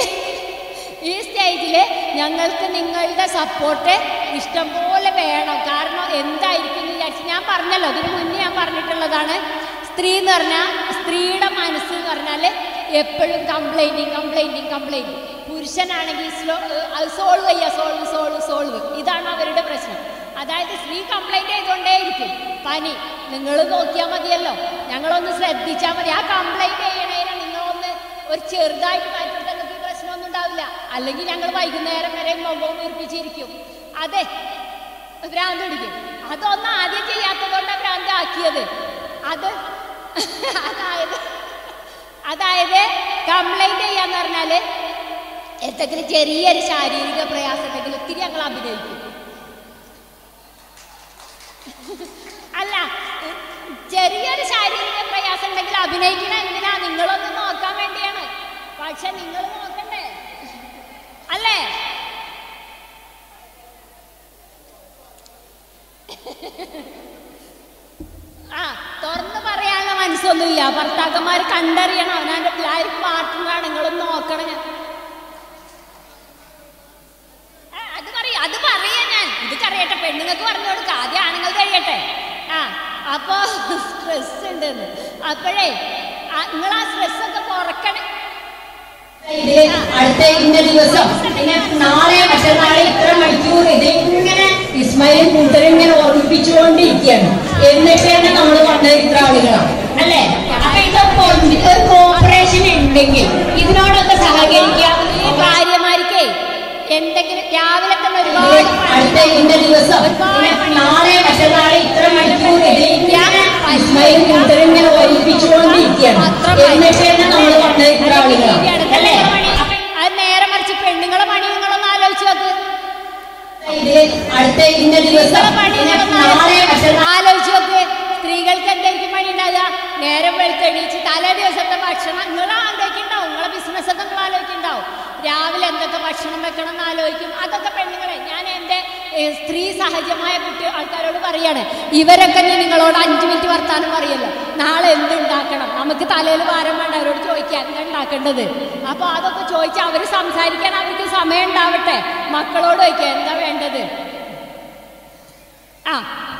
ഈ സ്റ്റേജിൽ ഞങ്ങൾക്ക് നിങ്ങളുടെ സപ്പോർട്ട് ഇഷ്ടംപോലെ വേണം കാരണം എന്തായിരിക്കും എന്ന് വിചാരിച്ച് ഞാൻ പറഞ്ഞല്ലോ ഇതിന് മുന്നേ ഞാൻ പറഞ്ഞിട്ടുള്ളതാണ് സ്ത്രീ എന്ന് പറഞ്ഞാൽ സ്ത്രീയുടെ മനസ്സ് എന്ന് പറഞ്ഞാൽ എപ്പോഴും കംപ്ലൈൻറ്റിങ് കംപ്ലൈൻറ്റിങ് കംപ്ലൈൻറ്റ് പുരുഷനാണെങ്കിൽ സ്ലോ അത് സോൾവ് ചെയ്യുക സോൾവ് സോൾവ് സോൾവ് ഇതാണ് അവരുടെ പ്രശ്നം അതായത് സ്ത്രീ കംപ്ലൈൻറ്റ് ചെയ്തുകൊണ്ടേയിരിക്കും പനി നിങ്ങൾ നോക്കിയാൽ മതിയല്ലോ ഞങ്ങളൊന്ന് ശ്രദ്ധിച്ചാൽ മതി ആ കംപ്ലൈൻറ്റ് ചെയ്യണേനെ നിങ്ങളൊന്ന് ഒരു ചെറുതായിട്ട് മാറ്റിയിട്ട് നിങ്ങൾക്ക് പ്രശ്നമൊന്നും ഉണ്ടാവില്ല അല്ലെങ്കിൽ ഞങ്ങൾ വൈകുന്നേരം വരെ മുഖവും വീർപ്പിച്ചിരിക്കും അതെ ഭ്രാന്ത് പിടിക്കും അതൊന്നും ആദ്യം ചെയ്യാത്തതുകൊണ്ടാണ് ഭ്രാന്ത് ആക്കിയത് അത് അതായത് അതായത് കംപ്ലൈൻറ്റ് ചെയ്യാന്ന് പറഞ്ഞാൽ എന്തെങ്കിലും ചെറിയൊരു ശാരീരിക പ്രയാസം ഉണ്ടെങ്കിൽ ഒത്തിരി ഞങ്ങൾ അഭിനയിക്കും അല്ല ചെറിയൊരു ശാരീരിക പ്രയാസം ഉണ്ടെങ്കിൽ അഭിനയിക്കണ എന്തിനാ നിങ്ങളൊന്ന് നോക്കാൻ വേണ്ടിയാണ് പക്ഷെ നിങ്ങൾ നോക്കണ്ടേ അല്ലേ ആ തുറന്ന് പറയാനുള്ള മനസ്സൊന്നുമില്ല ഭർത്താക്കന്മാർ കണ്ടറിയണം അവനാൻ്റെ ലൈഫ് പാർട്ട്ണറാണ് നിങ്ങളൊന്ന് നോക്കണം ഞാൻ ആ, അത് പറയാ അത് പറയാ ഞാൻ ഇത് കറിയട്ടെ പെണ്ണുങ്ങൾക്ക് പറഞ്ഞു കൊടുക്ക ആദ്യം ആണുങ്ങൾ കഴിയട്ടെ ആ അപ്പോ സ്ട്രെസ് ഉണ്ടെന്ന് അപ്പോഴേ നിങ്ങൾ ആ സ്ട്രെസ് ഒക്കെ കുറക്കണേ
ഇതില് അടുത്ത ഇന്ന ദിവസം പിന്നെ നാളെ മറ്റന്നാളെ ഇത്ര മണിക്കൂർ ഇതിങ്ങനെ ഇസ്മായിൽ കൂട്ടരും ഇങ്ങനെ ഓർമ്മിപ്പിച്ചുകൊണ്ടിരിക്കുകയാണ് എന്നിട്ടാണ് നമ്മൾ വന്നത് ഇത്ര ആളുകളാണ് അല്ലേ അപ്പൊ ഇതൊക്കെ ഒരു കോപ്പറേഷൻ ഉണ്ടെങ്കിൽ ഇതിനോടൊക്കെ സഹകരിക്കാവുന്ന
ഈ ഭാര്യമാർക്കേ എന്തെങ്കിലും രാവിലെ തന്നെ ഒരുപാട്
അടുത്ത ഇന്ന ദിവസം പിന്നെ നാളെ മറ്റന്നാളെ ഇത്ര മണിക്കൂർ ഇതിങ്ങനെ ഇസ്മായിൽ കൂട്ടരും ഇങ്ങനെ ഓർമ്മിപ്പിച്ചുകൊണ്ടിരിക്കുകയാണ് എന്നിട്ടാണ് നമ്മൾ വന്നത് ഇത്ര ആളുകളാണ് അല്ലേ
അത് നേരെ മറിച്ച് പെണ്ണുങ്ങളെ പണി നിങ്ങളൊന്ന് ആലോചിച്ച് നോക്ക്
ഇതില് അടുത്ത ഇന്ന ദിവസം
നിങ്ങളെ പണി
പിന്നെ
നിങ്ങളൊന്ന്
നാളെ മറ്റന്നാളെ
ആലോചിച്ച് നോക്ക് സ്ത്രീകൾക്ക് എന്തായിരിക്കും പണി ഉണ്ടാകുക നേരം വെളുത്തെണീച്ച് തലേ ദിവസത്തെ ഭക്ഷണം നിങ്ങൾ ആലോചിക്കുന്നുണ്ടാവും നിങ്ങളെ ബിസിനസ് ഒക്കെ നിങ്ങൾ ആലോചിക്കുന്നുണ്ടാവും രാവിലെ എന്തൊക്കെ ഭക്ഷണം വെക്കണം എന്ന് ആലോചിക്കും അതൊക്കെ പെണ്ണുങ്ങളെ ഞാൻ എൻ്റെ ഏഹ്, സ്ത്രീ സഹജമായ കുട്ടി ആൾക്കാരോട് പറയാണ് ഇവരൊക്കെ ഞാൻ നിങ്ങളോട് അഞ്ച് മിനിറ്റ് വർത്താനം പറയല്ലോ നാളെ എന്തുണ്ടാക്കണം നമുക്ക് തലയിൽ ഭാരം വേണ്ട അവരോട് ചോദിക്കാൻ എന്താ ഉണ്ടാക്കേണ്ടത് അപ്പോൾ അതൊക്കെ ചോദിച്ചാൽ അവർ സംസാരിക്കാൻ അവർക്ക് സമയം ഉണ്ടാവട്ടെ മക്കളോട് ചോദിക്കുക എന്താ വേണ്ടത് ആ